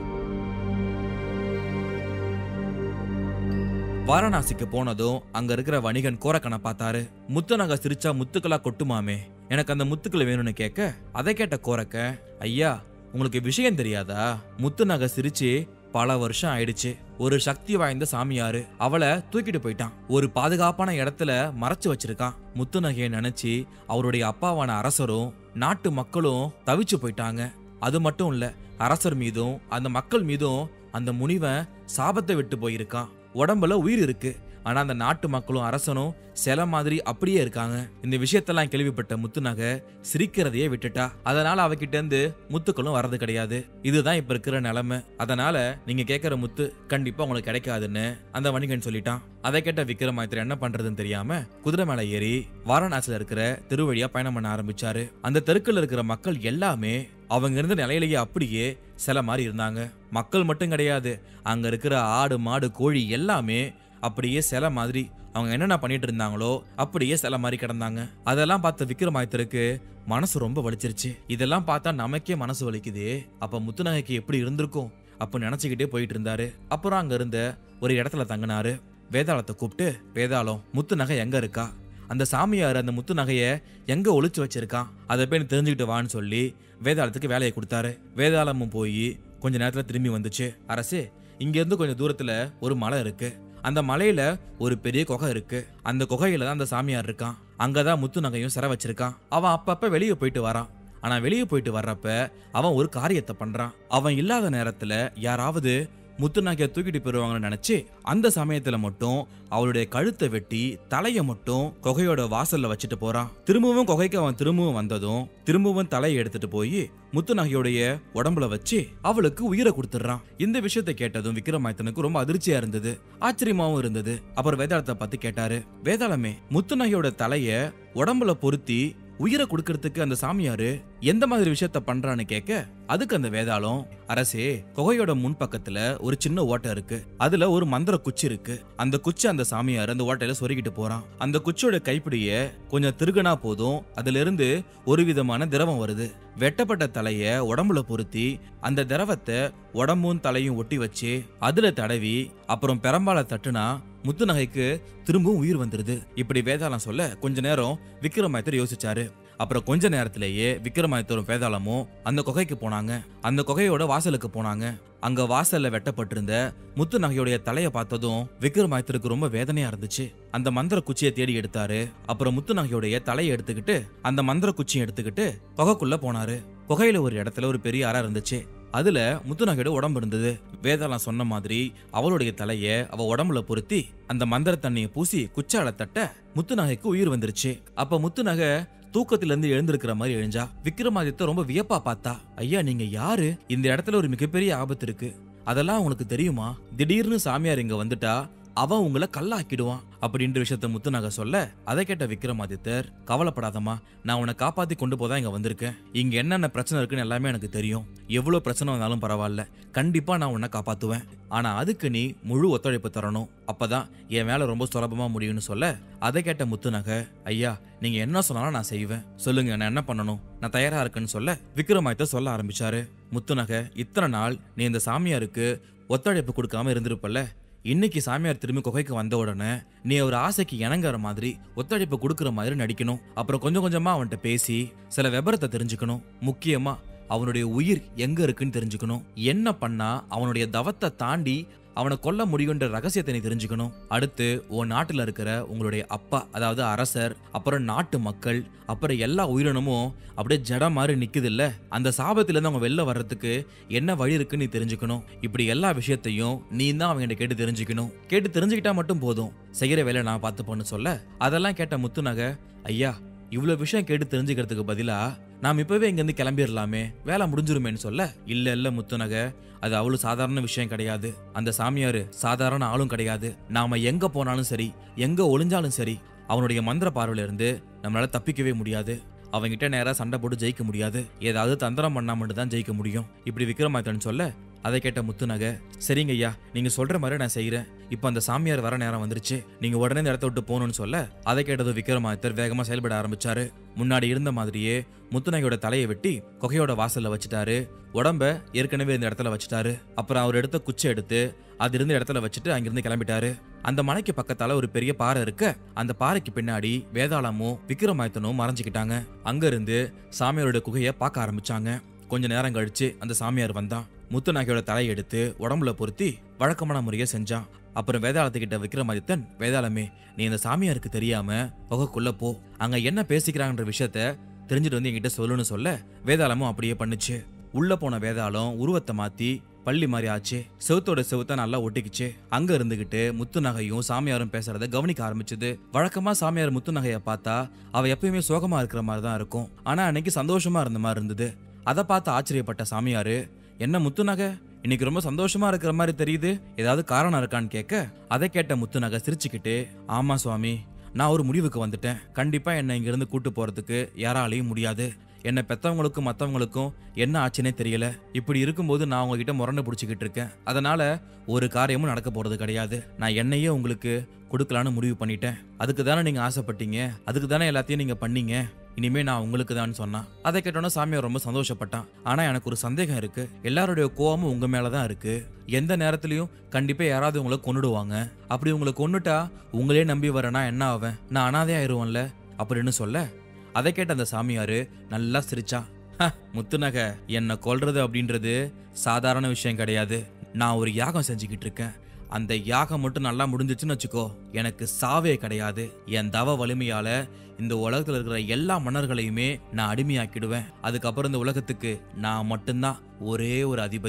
வாரணாசிக்கு போனதும் அங்க இருக்கிற வணிகன் கோரக்கனை பார்த்தாரு முத்து நகை சிரிச்சா முத்துக்களா கொட்டுமாமே எனக்கு அந்த முத்துக்கள் வேணும்னு கேட்க அதை கேட்ட கோரக்க ஐயா உங்களுக்கு விஷயம் தெரியாதா முத்து நகை சிரிச்சு பல வருஷம் ஆயிடுச்சு ஒரு சக்தி வாய்ந்த சாமியாரு அவளை தூக்கிட்டு போயிட்டான் ஒரு பாதுகாப்பான இடத்துல மறைச்சு வச்சிருக்கான் முத்து நகையை நினைச்சு அவருடைய அப்பாவான அரசரும் நாட்டு மக்களும் தவிச்சு போயிட்டாங்க அது மட்டும் இல்ல அரசர் மீதும் அந்த மக்கள் மீதும் அந்த முனிவன் சாபத்தை விட்டு போயிருக்கான் உடம்புல உயிர் இருக்கு ஆனா அந்த நாட்டு மக்களும் அரசனும் சில மாதிரி அப்படியே இருக்காங்க இந்த விஷயத்தெல்லாம் கேள்விப்பட்ட முத்துநகை சிரிக்கிறதையே விட்டுட்டா அதனால அவகிட்ட இருந்து முத்துக்களும் வர்றது கிடையாது இதுதான் இப்ப இருக்கிற நிலைமை அதனால நீங்க கேட்கிற முத்து கண்டிப்பா உங்களுக்கு கிடைக்காதுன்னு அந்த வணிகன் சொல்லிட்டான் அதை கேட்ட விக்ரமாதித்தர் என்ன பண்றதுன்னு தெரியாம குதிரை மேல ஏறி வாரணாசில இருக்கிற திருவழியா பயணம் பண்ண ஆரம்பிச்சாரு அந்த தெருக்குல இருக்கிற மக்கள் எல்லாமே அவங்க இருந்த நிலையிலேயே அப்படியே சில மாதிரி இருந்தாங்க மக்கள் மட்டும் கிடையாது அங்க இருக்கிற ஆடு மாடு கோழி எல்லாமே அப்படியே சில மாதிரி அவங்க என்னென்ன பண்ணிட்டு இருந்தாங்களோ அப்படியே சில மாதிரி கிடந்தாங்க அதெல்லாம் பார்த்த விக்ரமாதித்தருக்கு மனசு ரொம்ப வலிச்சிருச்சு இதெல்லாம் பார்த்தா நமக்கே மனசு வலிக்குதே அப்ப முத்துநகைக்கு எப்படி இருந்திருக்கும் அப்ப நினைச்சுக்கிட்டே போயிட்டு இருந்தாரு அப்புறம் அங்க இருந்த ஒரு இடத்துல தங்கினாரு வேதாளத்தை கூப்பிட்டு வேதாளம் முத்து நகை எங்க இருக்கா அந்த சாமியார் அந்த முத்து நகையை எங்க ஒளிச்சு வச்சிருக்கான் அதை போய் நீ தெரிஞ்சுக்கிட்டு வான்னு சொல்லி வேதாளத்துக்கு வேலையை கொடுத்தாரு வேதாளமும் போய் கொஞ்ச நேரத்துல திரும்பி வந்துச்சு அரசே இங்க இருந்து கொஞ்சம் தூரத்துல ஒரு மலை இருக்கு அந்த மலையில ஒரு பெரிய குகை இருக்கு அந்த குகையில தான் அந்த சாமியார் இருக்கான் அங்கதான் முத்து நகையும் சிற வச்சிருக்கான் அவன் அப்பப்ப வெளியே போயிட்டு வரான் ஆனா வெளியே போயிட்டு வர்றப்ப அவன் ஒரு காரியத்தை பண்றான் அவன் இல்லாத நேரத்துல யாராவது முத்துநாகிய தூக்கிட்டு போயிருவாங்கன்னு நினைச்சு அந்த சமயத்துல மட்டும் அவளுடைய கழுத்தை வெட்டி தலைய மட்டும் குகையோட வாசல்ல வச்சுட்டு போறான் திரும்பவும் குகைக்கு அவன் திரும்பவும் வந்ததும் திரும்பவும் தலையை எடுத்துட்டு போய் முத்துநாகியோடைய உடம்புல வச்சு அவளுக்கு உயிரை கொடுத்துடுறான் இந்த விஷயத்தை கேட்டதும் விக்ரமாதித்தனுக்கு ரொம்ப அதிர்ச்சியா இருந்தது ஆச்சரியமாவும் இருந்தது அப்புறம் வேதாளத்தை பார்த்து கேட்டாரு வேதாளமே முத்துநாகியோட தலைய உடம்புல பொருத்தி உயிரை கொடுக்கறதுக்கு அந்த சாமியாரு எந்த மாதிரி விஷயத்த பண்றான்னு கேட்க அதுக்கு அந்த வேதாளம் அரசே குகையோட முன் பக்கத்துல ஒரு சின்ன ஓட்டை இருக்கு அதுல ஒரு மந்திர குச்சி இருக்கு அந்த குச்சி அந்த சாமியார் அந்த ஓட்டையில சொருகிட்டு போறான் அந்த குச்சியோட கைப்பிடிய கொஞ்சம் திருகுனா போதும் அதுல இருந்து ஒரு விதமான திரவம் வருது வெட்டப்பட்ட தலைய உடம்புல பொருத்தி அந்த திரவத்தை உடம்பும் தலையும் ஒட்டி வச்சு அதுல தடவி அப்புறம் பெரம்பால தட்டுனா முத்துநகைக்கு திரும்பவும் உயிர் வந்துருது இப்படி வேதாளம் சொல்ல கொஞ்ச நேரம் விக்ரமாதித்தர் யோசிச்சாரு அப்புறம் கொஞ்ச நேரத்திலேயே விக்ரமாதித்தரும் வேதாளமும் அந்த குகைக்கு போனாங்க அந்த குகையோட வாசலுக்கு போனாங்க அங்க வாசல்ல வெட்டப்பட்டிருந்த முத்து நகையுடைய தலைய பார்த்ததும் விக்ரமாதித்தருக்கு ரொம்ப வேதனையா இருந்துச்சு அந்த மந்திர குச்சியை தேடி எடுத்தாரு அப்புறம் முத்து நகையுடைய தலையை எடுத்துக்கிட்டு அந்த மந்திர குச்சியை எடுத்துக்கிட்டு குகைக்குள்ள போனாரு குகையில ஒரு இடத்துல ஒரு பெரிய அறை இருந்துச்சு அதுல முத்துநகையோட உடம்பு இருந்தது வேதாளம் சொன்ன மாதிரி அவளுடைய தலைய அவ உடம்புல பொருத்தி அந்த மந்திர தண்ணியை பூசி குச்சால தட்ட முத்துநகைக்கு உயிர் வந்துருச்சு அப்ப முத்துநகை தூக்கத்துல இருந்து எழுந்திருக்கிற மாதிரி எழுஞ்சா விக்ரமாதித்த ரொம்ப வியப்பா பார்த்தா ஐயா நீங்க யாரு இந்த இடத்துல ஒரு மிகப்பெரிய ஆபத்து இருக்கு அதெல்லாம் உனக்கு தெரியுமா திடீர்னு சாமியார் இங்க வந்துட்டா அவன் உங்களை கல்லாக்கிடுவான் அப்படின்ற விஷயத்த முத்துநகை சொல்ல அதை கேட்ட விக்ரமாதித்தர் கவலைப்படாதம்மா நான் உன்னை காப்பாத்தி கொண்டு போதான் இங்க வந்திருக்கேன் இங்க என்னென்ன பிரச்சனை இருக்குன்னு எல்லாமே எனக்கு தெரியும் எவ்வளவு பிரச்சனை வந்தாலும் பரவாயில்ல கண்டிப்பா நான் உன்னை காப்பாத்துவேன் ஆனா அதுக்கு நீ முழு ஒத்துழைப்பு தரணும் அப்பதான் என் வேலை ரொம்ப சுலபமா முடியும்னு சொல்ல அதை கேட்ட முத்துநகை ஐயா நீங்க என்ன சொன்னாலும் நான் செய்வேன் சொல்லுங்க நான் என்ன பண்ணணும் நான் தயாரா இருக்கேன்னு சொல்ல விக்ரமாதித்தர் சொல்ல ஆரம்பிச்சாரு முத்துநகை இத்தனை நாள் நீ இந்த சாமியாருக்கு ஒத்துழைப்பு கொடுக்காம இருந்திருப்பல்ல இன்னைக்கு சாமியார் திரும்பி குகைக்கு வந்த உடனே நீ அவர் ஆசைக்கு இணங்குற மாதிரி ஒத்துழைப்பு கொடுக்குற மாதிரி நடிக்கணும் அப்புறம் கொஞ்சம் கொஞ்சமா அவன்கிட்ட பேசி சில விபரத்தை தெரிஞ்சுக்கணும் முக்கியமா அவனுடைய உயிர் எங்க இருக்குன்னு தெரிஞ்சுக்கணும் என்ன பண்ணா அவனுடைய தவத்தை தாண்டி அவனை கொல்ல முடியுன்ற ரகசியத்தை நீ தெரிஞ்சுக்கணும் அடுத்து உன் நாட்டுல இருக்கிற உங்களுடைய அப்பா அதாவது அரசர் அப்புறம் நாட்டு மக்கள் அப்புறம் எல்லா உயிரினமும் அப்படியே ஜட மாதிரி நிக்குது இல்ல அந்த சாபத்துல இருந்து அவங்க வெளில வர்றதுக்கு என்ன வழி இருக்குன்னு நீ தெரிஞ்சுக்கணும் இப்படி எல்லா விஷயத்தையும் நீ தான் அவங்க கேட்டு தெரிஞ்சுக்கணும் கேட்டு தெரிஞ்சுக்கிட்டா மட்டும் போதும் செய்யற வேலை நான் பார்த்துப்போன்னு சொல்ல அதெல்லாம் கேட்ட முத்துநகை ஐயா இவ்வளவு விஷயம் கேட்டு தெரிஞ்சுக்கிறதுக்கு பதிலா நாம் இப்பவே இங்க இருந்து கிளம்பிடலாமே வேலை முடிஞ்சிருமேன்னு சொல்ல இல்ல இல்ல முத்துநகை அது அவ்வளவு சாதாரண விஷயம் கிடையாது அந்த சாமியாரு சாதாரண ஆளும் கிடையாது நாம எங்க போனாலும் சரி எங்க ஒளிஞ்சாலும் சரி அவனுடைய மந்திர பார்வையில இருந்து நம்மளால தப்பிக்கவே முடியாது அவங்கிட்ட நேரா சண்டை போட்டு ஜெயிக்க முடியாது ஏதாவது தந்திரம் பண்ணா மட்டும் தான் ஜெயிக்க முடியும் இப்படி விக்ரமாதித்தன் சொல்ல அதை கேட்ட முத்துநகை சரிங்க ஐயா நீங்க சொல்ற மாதிரி நான் செய்யறேன் இப்போ அந்த சாமியார் வர நேரம் வந்துருச்சு நீங்க உடனே இந்த இடத்த விட்டு போகணும்னு சொல்ல அதை கேட்டதும் விக்ரமாதித்தர் வேகமா செயல்பட ஆரம்பிச்சாரு முன்னாடி இருந்த மாதிரியே முத்துநகையோட தலையை வெட்டி குகையோட வாசல்ல வச்சுட்டாரு உடம்ப ஏற்கனவே இந்த இடத்துல வச்சுட்டாரு அப்புறம் அவர் எடுத்த குச்சை எடுத்து அது இருந்த இடத்துல வச்சுட்டு அங்கிருந்து கிளம்பிட்டாரு அந்த மலைக்கு பக்கத்தால ஒரு பெரிய பாறை இருக்க அந்த பாறைக்கு பின்னாடி வேதாளமும் விக்ரமாதித்தனும் மறைஞ்சுக்கிட்டாங்க அங்க இருந்து சாமியாரோட குகையை பார்க்க ஆரம்பிச்சாங்க கொஞ்ச நேரம் கழிச்சு அந்த சாமியார் வந்தான் முத்துநாகியோட தலையை எடுத்து உடம்புல பொருத்தி வழக்கமான முறையை செஞ்சான் அப்புறம் வேதாளத்துக்கிட்ட விக்ரமாதித்தன் வேதாளமே நீ இந்த சாமியாருக்கு தெரியாம குகைக்குள்ள போ அங்க என்ன பேசிக்கிறாங்கன்ற விஷயத்த தெரிஞ்சுட்டு வந்து என்கிட்ட சொல்லுன்னு சொல்ல வேதாளமும் அப்படியே பண்ணுச்சு உள்ள போன வேதாளம் உருவத்தை மாத்தி பள்ளி மாதிரி ஆச்சு செவுத்தோட செவுத்த நல்லா ஒட்டிக்கிச்சு அங்க இருந்துகிட்டு முத்துநகையும் சாமியாரும் பேசுறத கவனிக்க ஆரம்பிச்சது வழக்கமா சாமியார் முத்துநகைய பார்த்தா அவ எப்பயுமே சோகமா இருக்கிற மாதிரி தான் இருக்கும் ஆனா அன்னைக்கு சந்தோஷமா இருந்த மாதிரி இருந்தது அதை பார்த்து ஆச்சரியப்பட்ட சாமியாரு என்ன முத்துநகை இன்னைக்கு ரொம்ப சந்தோஷமா இருக்கிற மாதிரி தெரியுது ஏதாவது காரணம் இருக்கான்னு கேட்க அதை கேட்ட முத்துநகை சிரிச்சுக்கிட்டு ஆமா சுவாமி நான் ஒரு முடிவுக்கு வந்துட்டேன் கண்டிப்பா என்னை இங்க இருந்து கூட்டு போறதுக்கு யாராலையும் முடியாது என்னை பெத்தவங்களுக்கும் மத்தவங்களுக்கும் என்ன ஆச்சுன்னே தெரியல இப்படி இருக்கும்போது நான் உங்ககிட்ட முரண்டு பிடிச்சிக்கிட்டு இருக்கேன் அதனால ஒரு காரியமும் நடக்க போறது கிடையாது நான் என்னையே உங்களுக்கு கொடுக்கலான்னு முடிவு பண்ணிட்டேன் அதுக்கு தானே நீங்க ஆசைப்பட்டீங்க அதுக்கு தானே எல்லாத்தையும் நீங்க பண்ணீங்க இனிமே நான் உங்களுக்கு தான் சொன்னான் அதை கேட்டோன்னா சாமியார் ரொம்ப சந்தோஷப்பட்டான் ஆனா எனக்கு ஒரு சந்தேகம் இருக்கு எல்லாருடைய கோவமும் உங்க மேலதான் இருக்கு எந்த நேரத்திலயும் கண்டிப்பா யாராவது உங்களை கொன்னுடுவாங்க அப்படி உங்களை கொன்னுட்டா உங்களே நம்பி வரேனா என்ன ஆவேன் நான் அனாதை ஆயிருவேன்ல அப்படின்னு சொல்ல அதை கேட்ட அந்த சாமியாரு நல்லா சிரிச்சான் "ஹ, முத்துநகை என்னை கொல்றது அப்படின்றது சாதாரண விஷயம் கிடையாது நான் ஒரு யாகம் செஞ்சுக்கிட்டு இருக்கேன் அந்த யாகம் மட்டும் நல்லா முடிஞ்சிச்சுன்னு வச்சுக்கோ எனக்கு சாவே கிடையாது என் தவ வலிமையால இந்த உலகத்துல இருக்கிற எல்லா மன்னர்களையுமே நான் அடிமையாக்கிடுவேன் அதுக்கப்புறம் இந்த உலகத்துக்கு நான் மட்டும்தான் ஒரே ஒரு அதிபதி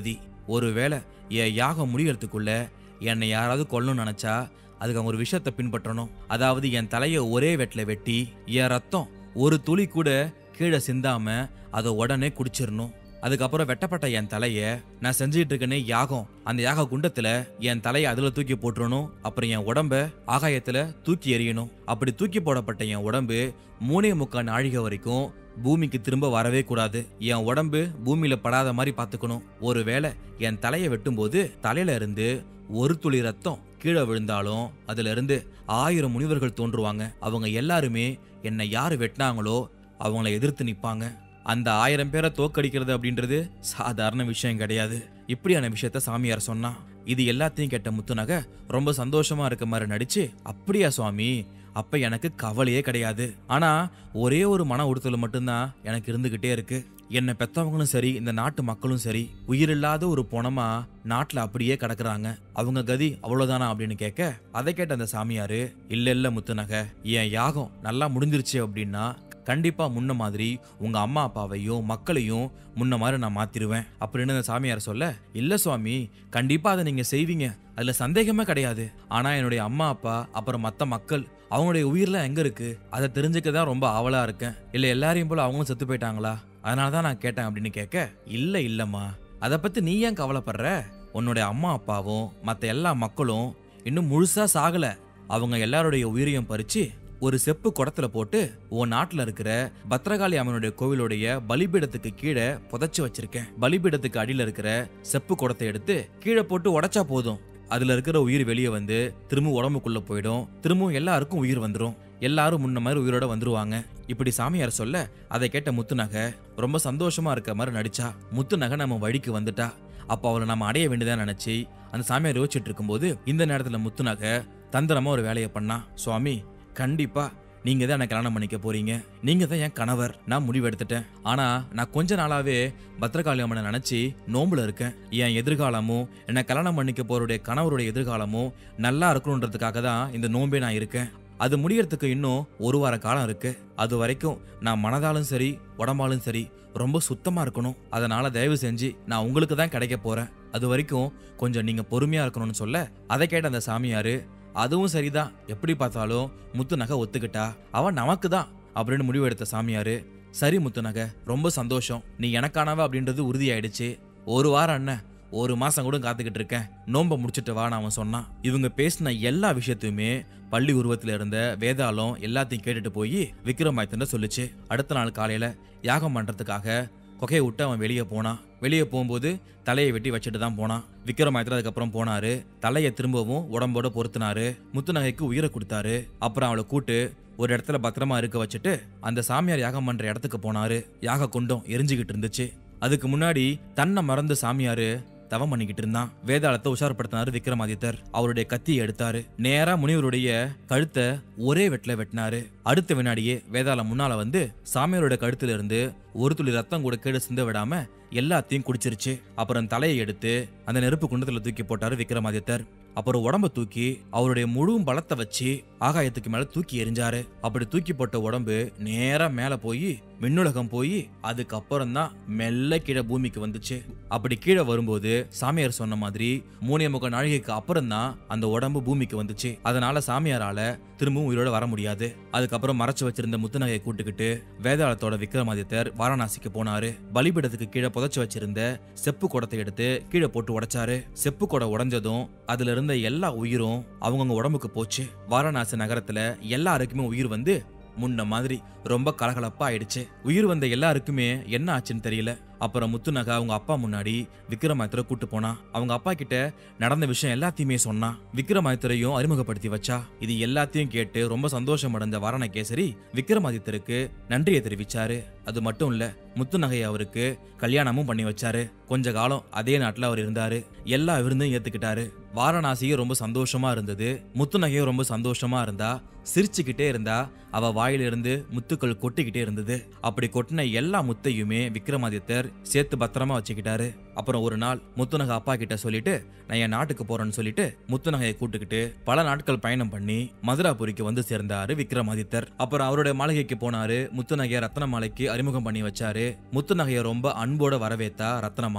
ஒருவேளை என் யாகம் முடியறதுக்குள்ள என்னை யாராவது கொல்லணும்னு நினைச்சா அதுக்கு அவங்க ஒரு விஷயத்தை பின்பற்றணும் அதாவது என் தலையை ஒரே வெட்டில வெட்டி என் ரத்தம் ஒரு துளி கூட கீழே சிந்தாம அதை உடனே குடிச்சிடணும் அதுக்கப்புறம் வெட்டப்பட்ட என் தலைய நான் செஞ்சுட்டு இருக்கேனே யாகம் அந்த யாக குண்டத்துல என் தலையை அதுல தூக்கி போட்டுறணும் அப்புறம் என் உடம்ப ஆகாயத்துல தூக்கி எறியணும் அப்படி தூக்கி போடப்பட்ட என் உடம்பு மூணே முக்கால் நாழிகை வரைக்கும் பூமிக்கு திரும்ப வரவே கூடாது என் உடம்பு பூமியில படாத மாதிரி பாத்துக்கணும் ஒருவேளை என் தலையை வெட்டும்போது தலையில இருந்து ஒரு துளி ரத்தம் கீழே விழுந்தாலும் அதுல இருந்து ஆயிரம் முனிவர்கள் தோன்றுவாங்க அவங்க எல்லாருமே என்னை யாரு வெட்டினாங்களோ அவங்கள எதிர்த்து நிப்பாங்க அந்த ஆயிரம் பேரை தோக்கடிக்கிறது அப்படின்றது சாதாரண விஷயம் கிடையாது இப்படியான விஷயத்த சாமியார் சொன்னா இது எல்லாத்தையும் கேட்ட முத்துநகை ரொம்ப சந்தோஷமா இருக்க மாதிரி நடிச்சு அப்படியா சுவாமி அப்ப எனக்கு கவலையே கிடையாது ஆனா ஒரே ஒரு மன உறுத்தல் மட்டும்தான் எனக்கு இருந்துகிட்டே இருக்கு என்னை பெத்தவங்களும் சரி இந்த நாட்டு மக்களும் சரி உயிரில்லாத ஒரு பொணமா நாட்டுல அப்படியே கிடக்குறாங்க அவங்க கதி அவ்வளவுதானா அப்படின்னு கேட்க அதை கேட்ட அந்த சாமியாரு இல்ல இல்ல முத்துநகை என் யாகம் நல்லா முடிஞ்சிருச்சு அப்படின்னா கண்டிப்பா முன்ன மாதிரி உங்க அம்மா அப்பாவையும் மக்களையும் முன்ன மாதிரி நான் மாத்திருவேன் அப்படின்னு அந்த சாமியார் சொல்ல இல்ல சுவாமி கண்டிப்பா அதை நீங்க செய்வீங்க அதுல சந்தேகமே கிடையாது ஆனா என்னுடைய அம்மா அப்பா அப்புறம் மத்த மக்கள் அவங்களுடைய உயிர்லாம் எங்க இருக்கு அதை தெரிஞ்சுக்க தான் ரொம்ப ஆவலா இருக்கேன் இல்ல எல்லாரையும் போல அவங்களும் செத்து போயிட்டாங்களா அதனால தான் நான் கேட்டேன் அப்படின்னு கேட்க இல்ல இல்லம்மா அதை பத்தி நீ ஏன் கவலைப்படுற உன்னுடைய அம்மா அப்பாவும் மத்த எல்லா மக்களும் இன்னும் முழுசா சாகல அவங்க எல்லாருடைய உயிரையும் பறிச்சு ஒரு செப்பு குடத்துல போட்டு உன் நாட்டுல இருக்கிற பத்ரகாளி அம்மனுடைய கோவிலுடைய பலிபீடத்துக்கு கீழே புதைச்சு வச்சிருக்கேன் பலிபீடத்துக்கு அடியில இருக்கிற செப்பு குடத்தை எடுத்து கீழே போட்டு உடைச்சா போதும் அதுல இருக்கிற உயிர் வெளியே வந்து திரும்ப உடம்புக்குள்ள போயிடும் திரும்பவும் எல்லாருக்கும் உயிர் வந்துடும் எல்லாரும் முன்ன மாதிரி உயிரோட வந்துருவாங்க இப்படி சாமியார் சொல்ல அதை கேட்ட முத்துநகை ரொம்ப சந்தோஷமா இருக்க மாதிரி நடிச்சா முத்துநகை நம்ம வழிக்கு வந்துட்டா அப்போ அவளை நம்ம அடைய வேண்டியதா நினைச்சு அந்த சாமியார் யோசிச்சுட்டு இருக்கும்போது இந்த நேரத்துல முத்துநகை தந்திரமா ஒரு வேலையை பண்ணா சுவாமி கண்டிப்பா நீங்க தான் என்ன கல்யாணம் பண்ணிக்க போறீங்க நீங்க தான் என் கணவர் நான் முடிவு எடுத்துட்டேன் ஆனா நான் கொஞ்ச நாளாவே பத்ரகாளி அம்மனை நினைச்சு நோம்புல இருக்கேன் என் எதிர்காலமும் என்ன கல்யாணம் பண்ணிக்க போறவுடைய கணவருடைய எதிர்காலமும் நல்லா இருக்கணுன்றதுக்காக தான் இந்த நோம்பே நான் இருக்கேன் அது முடியறதுக்கு இன்னும் ஒரு வார காலம் இருக்கு அது வரைக்கும் நான் மனதாலும் சரி உடம்பாலும் சரி ரொம்ப சுத்தமா இருக்கணும் அதனால தயவு செஞ்சு நான் உங்களுக்கு தான் கிடைக்க போறேன் அது வரைக்கும் கொஞ்சம் நீங்க பொறுமையா இருக்கணும்னு சொல்ல அதை கேட்ட அந்த சாமியாரு அதுவும் சரிதான் எப்படி பார்த்தாலும் முத்து நகை ஒத்துக்கிட்டா அவன் நமக்கு தான் அப்படின்னு முடிவெடுத்த சாமியாரு சரி முத்து நகை ரொம்ப சந்தோஷம் நீ எனக்கானவ அப்படின்றது உறுதியாயிடுச்சு ஒரு வாரம் அண்ணன் ஒரு மாசம் கூட காத்துக்கிட்டு இருக்கேன் நோம்ப முடிச்சிட்டு வான்னு அவன் சொன்னான் இவங்க பேசின எல்லா விஷயத்தையுமே பள்ளி உருவத்துல இருந்த வேதாளம் எல்லாத்தையும் கேட்டுட்டு போய் விக்ரமாதித்தன் சொல்லுச்சு அடுத்த நாள் காலையில யாகம் பண்றதுக்காக கொகையை விட்டு அவன் வெளியே போனான் வெளியே போகும்போது தலையை வெட்டி வச்சுட்டு தான் போனான் விக்ரமாதித்தர் அதுக்கப்புறம் போனாரு தலையை திரும்பவும் உடம்போட பொருத்தினாரு முத்துநகைக்கு உயிரை கொடுத்தாரு அப்புறம் அவளை கூட்டு ஒரு இடத்துல பத்திரமா இருக்க வச்சுட்டு அந்த சாமியார் யாகம் பண்ற இடத்துக்கு போனாரு யாக குண்டம் எரிஞ்சுக்கிட்டு இருந்துச்சு அதுக்கு முன்னாடி தன்னை மறந்து சாமியாரு தவம் பண்ணிக்கிட்டு இருந்தான் வேதாளத்தை உஷார்படுத்தினாரு விக்ரமாதித்தர் அவருடைய கத்தியை எடுத்தாரு நேரா முனிவருடைய கழுத்தை ஒரே வெட்டில வெட்டினாரு அடுத்த வினாடியே வேதாளம் முன்னால வந்து சாமியாரோட கழுத்துல இருந்து ஒரு துளி ரத்தம் கூட கீழே சிந்த விடாம எல்லாத்தையும் குடிச்சிருச்சு அப்புறம் தலையை எடுத்து அந்த நெருப்பு குண்டத்துல தூக்கி போட்டாரு விக்ரமாதித்தர் அப்புறம் உடம்ப தூக்கி அவருடைய முழு பலத்தை வச்சு ஆகாயத்துக்கு மேல தூக்கி எறிஞ்சாரு அப்படி தூக்கி போட்ட உடம்பு நேரா மேல போய் விண்ணுலகம் போய் அதுக்கப்புறம் தான் மெல்ல கீழே பூமிக்கு வந்துச்சு அப்படி கீழே வரும்போது சாமியார் சொன்ன மாதிரி மூணே முக்க நாழிகைக்கு அப்புறம் தான் அந்த உடம்பு பூமிக்கு வந்துச்சு அதனால சாமியாரால திரும்பவும் உயிரோட வர முடியாது அதுக்கப்புறம் மறைச்சு வச்சிருந்த முத்துநகையை கூட்டுக்கிட்டு வேதாளத்தோட விக்ரமாதித்தர் வாரணாசிக்கு போனாரு பலிபீடத்துக்கு கீழே புதைச்சு வச்சிருந்த செப்பு குடத்தை எடுத்து கீழே போட்டு உடைச்சாரு செப்பு குடம் உடைஞ்சதும் அதுல இருந்த எல்லா உயிரும் அவங்கவங்க உடம்புக்கு போச்சு வாரணாசி நகரத்துல எல்லாருக்குமே உயிர் வந்து முன்ன மாதிரி ரொம்ப கலகலப்பா ஆயிடுச்சு உயிர் வந்த எல்லாருக்குமே என்ன ஆச்சுன்னு தெரியல அப்புறம் முத்துநகை அவங்க அப்பா முன்னாடி விக்ரமாதித்தரை கூட்டு போனா அவங்க அப்பா கிட்ட நடந்த விஷயம் எல்லாத்தையுமே சொன்னா விக்ரமாதித்தரையும் அறிமுகப்படுத்தி வச்சா இது எல்லாத்தையும் கேட்டு ரொம்ப சந்தோஷம் அடைஞ்ச வாரணகேசரி விக்ரமாதித்தருக்கு நன்றியை தெரிவிச்சாரு அது மட்டும் இல்ல முத்துநகை அவருக்கு கல்யாணமும் பண்ணி வச்சாரு கொஞ்ச காலம் அதே நாட்டுல அவர் இருந்தாரு எல்லா விருந்தையும் ஏத்துக்கிட்டாரு வாரணாசியும் ரொம்ப சந்தோஷமா இருந்தது முத்துநகையும் ரொம்ப சந்தோஷமா இருந்தா சிரிச்சுக்கிட்டே இருந்தா அவ வாயிலிருந்து முத்துக்கள் கொட்டிக்கிட்டே இருந்தது அப்படி கொட்டின எல்லா முத்தையுமே விக்ரமாதித்தர் சேர்த்து பத்திரமா வச்சுக்கிட்டாரு அப்புறம் ஒரு நாள் முத்துநகை அப்பா கிட்ட சொல்லிட்டு நான் என் நாட்டுக்கு போறேன்னு சொல்லிட்டு முத்துநகையை கூட்டுக்கிட்டு பல நாட்கள் பயணம் பண்ணி மதுராபுரிக்கு வந்து சேர்ந்தாரு விக்ரமாதித்தர் அப்புறம் அவருடைய மாளிகைக்கு போனாரு முத்துநகையை ரத்ன மாலைக்கு அறிமுகம் பண்ணி வச்சாரு முத்துநகையை ரொம்ப அன்போட வரவேத்தா ரத்னமாலை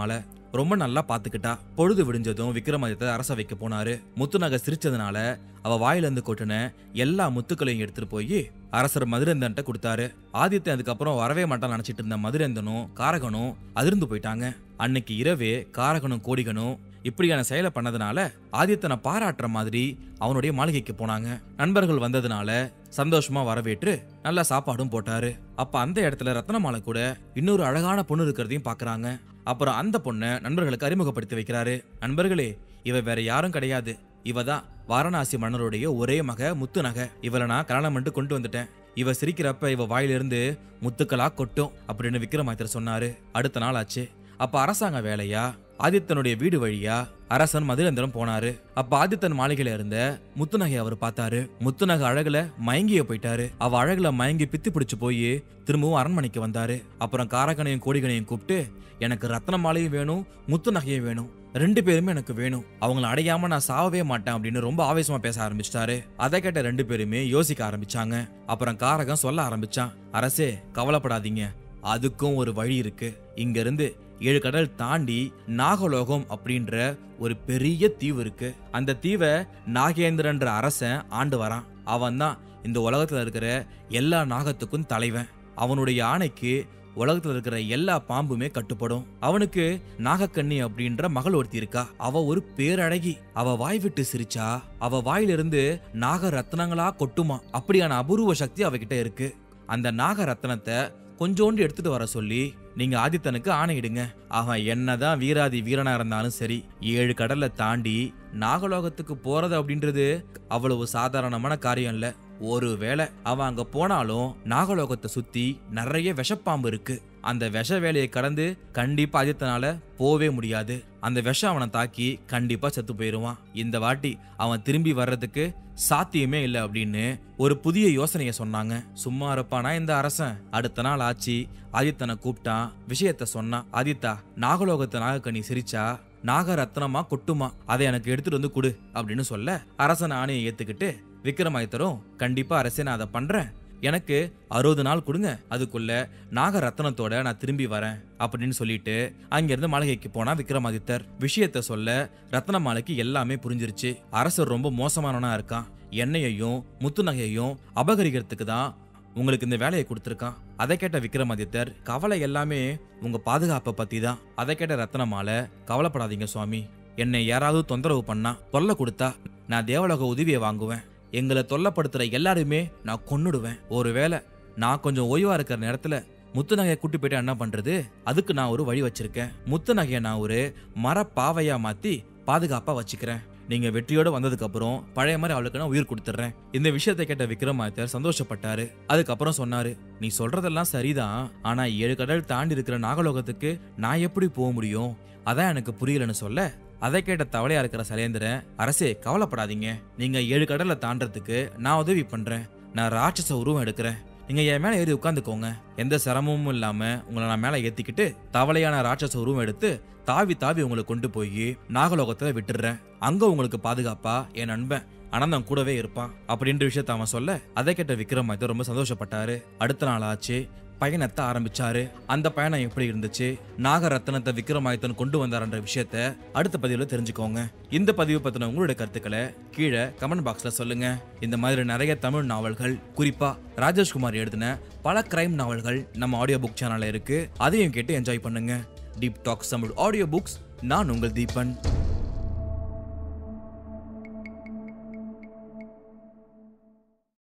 ரொம்ப நல்லா பாத்துக்கிட்டா பொழுது விடிஞ்சதும் விக்ரமாதித்தர் அரச வைக்க போனாரு முத்துநகை சிரிச்சதுனால அவ வாயிலிருந்து கொட்டின எல்லா முத்துக்களையும் எடுத்துட்டு போய் அரசர் மதுரேந்தன்ட்ட கொடுத்தாரு ஆதித்தன் அதுக்கப்புறம் வரவே மாட்டான்னு நினைச்சிட்டு இருந்த மதுரேந்தனும் காரகனும் அதிர்ந்து போயிட்டாங்க அன்னைக்கு இரவே காரகனும் கோடிகனும் இப்படியான செயலை பண்ணதுனால ஆதித்தனை பாராட்டுற மாதிரி அவனுடைய மாளிகைக்கு போனாங்க நண்பர்கள் வந்ததுனால சந்தோஷமா வரவேற்று நல்ல சாப்பாடும் போட்டாரு அப்ப அந்த இடத்துல ரத்னமாலை கூட இன்னொரு அழகான பொண்ணு இருக்கிறதையும் பாக்குறாங்க அப்புறம் அந்த பொண்ணை நண்பர்களுக்கு அறிமுகப்படுத்தி வைக்கிறாரு நண்பர்களே இவ வேற யாரும் கிடையாது இவ தான் வாரணாசி மன்னருடைய ஒரே மக முத்து நகை இவளை நான் கல்யாணம் பண்ணிட்டு கொண்டு வந்துட்டேன் இவ சிரிக்கிறப்ப இவ வாயிலிருந்து முத்துக்களா கொட்டும் அப்படின்னு விக்ரமாதித்தர் சொன்னாரு அடுத்த நாள் ஆச்சு அப்ப அரசாங்க வேலையா ஆதித்தனுடைய வீடு வழியா அரசன் மதுரேந்திரம் போனாரு அப்ப ஆதித்தன் மாளிகையில இருந்த முத்துநகை அவர் பார்த்தாரு முத்துநகை அழகுல மயங்கிய போயிட்டாரு அவ அழகுல மயங்கி பித்து பிடிச்சு போய் திரும்பவும் அரண்மனைக்கு வந்தாரு அப்புறம் காரகனையும் கோடிகனையும் கூப்பிட்டு எனக்கு ரத்ன மாலையும் வேணும் முத்து நகையும் வேணும் ரெண்டு பேருமே எனக்கு வேணும் அவங்கள அடையாம நான் சாவவே மாட்டேன் அப்படின்னு ரொம்ப ஆவேசமா பேச ஆரம்பிச்சிட்டாரு அதை கேட்ட ரெண்டு பேருமே யோசிக்க ஆரம்பிச்சாங்க அப்புறம் காரகம் சொல்ல ஆரம்பிச்சான் அரசே கவலைப்படாதீங்க அதுக்கும் ஒரு வழி இருக்கு இங்க இருந்து ஏழு கடல் தாண்டி நாகலோகம் அப்படின்ற ஒரு பெரிய தீவு இருக்கு அந்த தீவை நாகேந்திரன்ற அரசன் ஆண்டு வரான் அவன் தான் இந்த உலகத்துல இருக்கிற எல்லா நாகத்துக்கும் தலைவன் அவனுடைய ஆணைக்கு உலகத்துல இருக்கிற எல்லா பாம்புமே கட்டுப்படும் அவனுக்கு நாகக்கண்ணி அப்படின்ற மகள் ஒருத்தி இருக்கா அவ ஒரு பேரழகி அவ வாய் விட்டு சிரிச்சா அவ வாயிலிருந்து நாக ரத்னங்களா கொட்டுமா அப்படியான அபூர்வ சக்தி அவகிட்ட இருக்கு அந்த நாக ரத்னத்தை கொஞ்சோண்டு எடுத்துட்டு வர சொல்லி நீங்க ஆதித்தனுக்கு ஆணையிடுங்க அவன் என்னதான் வீராதி வீரனா இருந்தாலும் சரி ஏழு கடல்ல தாண்டி நாகலோகத்துக்கு போறது அப்படின்றது அவ்வளவு சாதாரணமான காரியம் இல்ல ஒருவேளை அவன் அங்க போனாலும் நாகலோகத்தை சுத்தி நிறைய விஷப்பாம்பு இருக்கு அந்த விஷ வேலையை கடந்து கண்டிப்பா ஆதித்தனால போவே முடியாது அந்த விஷம் அவனை தாக்கி கண்டிப்பா செத்து போயிருவான் இந்த வாட்டி அவன் திரும்பி வர்றதுக்கு சாத்தியமே இல்லை அப்படின்னு ஒரு புதிய யோசனைய சொன்னாங்க சும்மா இருப்பானா இந்த அரசன் அடுத்த நாள் ஆச்சு ஆதித்தனை கூப்பிட்டான் விஷயத்த சொன்னான் ஆதித்தா நாகலோகத்தை நாகக்கனி சிரிச்சா நாகரத்னமா கொட்டுமா அதை எனக்கு எடுத்துட்டு வந்து கொடு அப்படின்னு சொல்ல அரசன் ஆணையை ஏத்துக்கிட்டு விக்ரமாதித்தரும் கண்டிப்பா அரசே நான் அதை பண்றேன் எனக்கு அறுபது நாள் கொடுங்க அதுக்குள்ள நாகரத்னத்தோட நான் திரும்பி வரேன் அப்படின்னு சொல்லிட்டு அங்கிருந்து மாளிகைக்கு போனா விக்ரமாதித்தர் விஷயத்த சொல்ல ரத்ன மாலைக்கு எல்லாமே புரிஞ்சிருச்சு அரசர் ரொம்ப மோசமானவனா இருக்கான் எண்ணெயையும் முத்து நகையையும் அபகரிக்கிறதுக்கு தான் உங்களுக்கு இந்த வேலையை கொடுத்துருக்கான் அதை கேட்ட விக்ரமாதித்தர் கவலை எல்லாமே உங்க பாதுகாப்பை பத்தி தான் அதை கேட்ட ரத்னமாலை கவலைப்படாதீங்க சுவாமி என்னை யாராவது தொந்தரவு பண்ணா தொல்லை கொடுத்தா நான் தேவலோக உதவியை வாங்குவேன் எங்களை தொல்லைப்படுத்துற எல்லாருமே நான் கொன்னுடுவேன் ஒருவேளை நான் கொஞ்சம் ஓய்வா இருக்கிற நேரத்துல முத்து நகையை கூட்டி போயிட்டு என்ன பண்றது அதுக்கு நான் ஒரு வழி வச்சிருக்கேன் முத்து நகையை நான் ஒரு மர பாவையா மாத்தி பாதுகாப்பா வச்சுக்கிறேன் நீங்க வெற்றியோட வந்ததுக்கு அப்புறம் பழைய மாதிரி அவளுக்கு நான் உயிர் கொடுத்துட்றேன் இந்த விஷயத்தை கேட்ட விக்ரமாதித்தர் சந்தோஷப்பட்டாரு அதுக்கப்புறம் சொன்னாரு நீ சொல்றதெல்லாம் சரிதான் ஆனா ஏழு கடல் தாண்டி இருக்கிற நாகலோகத்துக்கு நான் எப்படி போக முடியும் அதான் எனக்கு புரியலன்னு சொல்ல அதை கேட்ட தவளையா இருக்கிற சலேந்திரன் அரசே கவலைப்படாதீங்க நீங்க ஏழு கடலை தாண்டறதுக்கு நான் உதவி பண்றேன் நான் ராட்சச உருவம் எடுக்கிறேன் நீங்க என் மேல ஏறி உட்காந்துக்கோங்க எந்த சிரமமும் இல்லாம உங்களை நான் மேல ஏத்திக்கிட்டு தவளையான ராட்சச உருவம் எடுத்து தாவி தாவி உங்களை கொண்டு போய் நாகலோகத்துல விட்டுடுறேன் அங்க உங்களுக்கு பாதுகாப்பா என் நண்பன் அனந்தம் கூடவே இருப்பான் அப்படின்ற விஷயத்த அவன் சொல்ல அதை கேட்ட விக்ரமாதித்தர் ரொம்ப சந்தோஷப்பட்டாரு அடுத்த நாள் ஆச்சு பயணத்தை ஆரம்பிச்சாரு அந்த பயணம் எப்படி இருந்துச்சு நாகரத்னத்தை விக்ரமாதித்தன் கொண்டு வந்தாருன்ற விஷயத்த அடுத்த பதிவுல தெரிஞ்சுக்கோங்க இந்த பதிவு பத்தின உங்களுடைய கருத்துக்களை கீழே கமெண்ட் பாக்ஸ்ல சொல்லுங்க இந்த மாதிரி நிறைய தமிழ் நாவல்கள் குறிப்பா ராஜேஷ்குமார் எழுதின பல கிரைம் நாவல்கள் நம்ம ஆடியோ புக் சேனல்ல இருக்கு அதையும் கேட்டு என்ஜாய் பண்ணுங்க Deep Talks Tamil audio books நான் உங்கள் தீபன்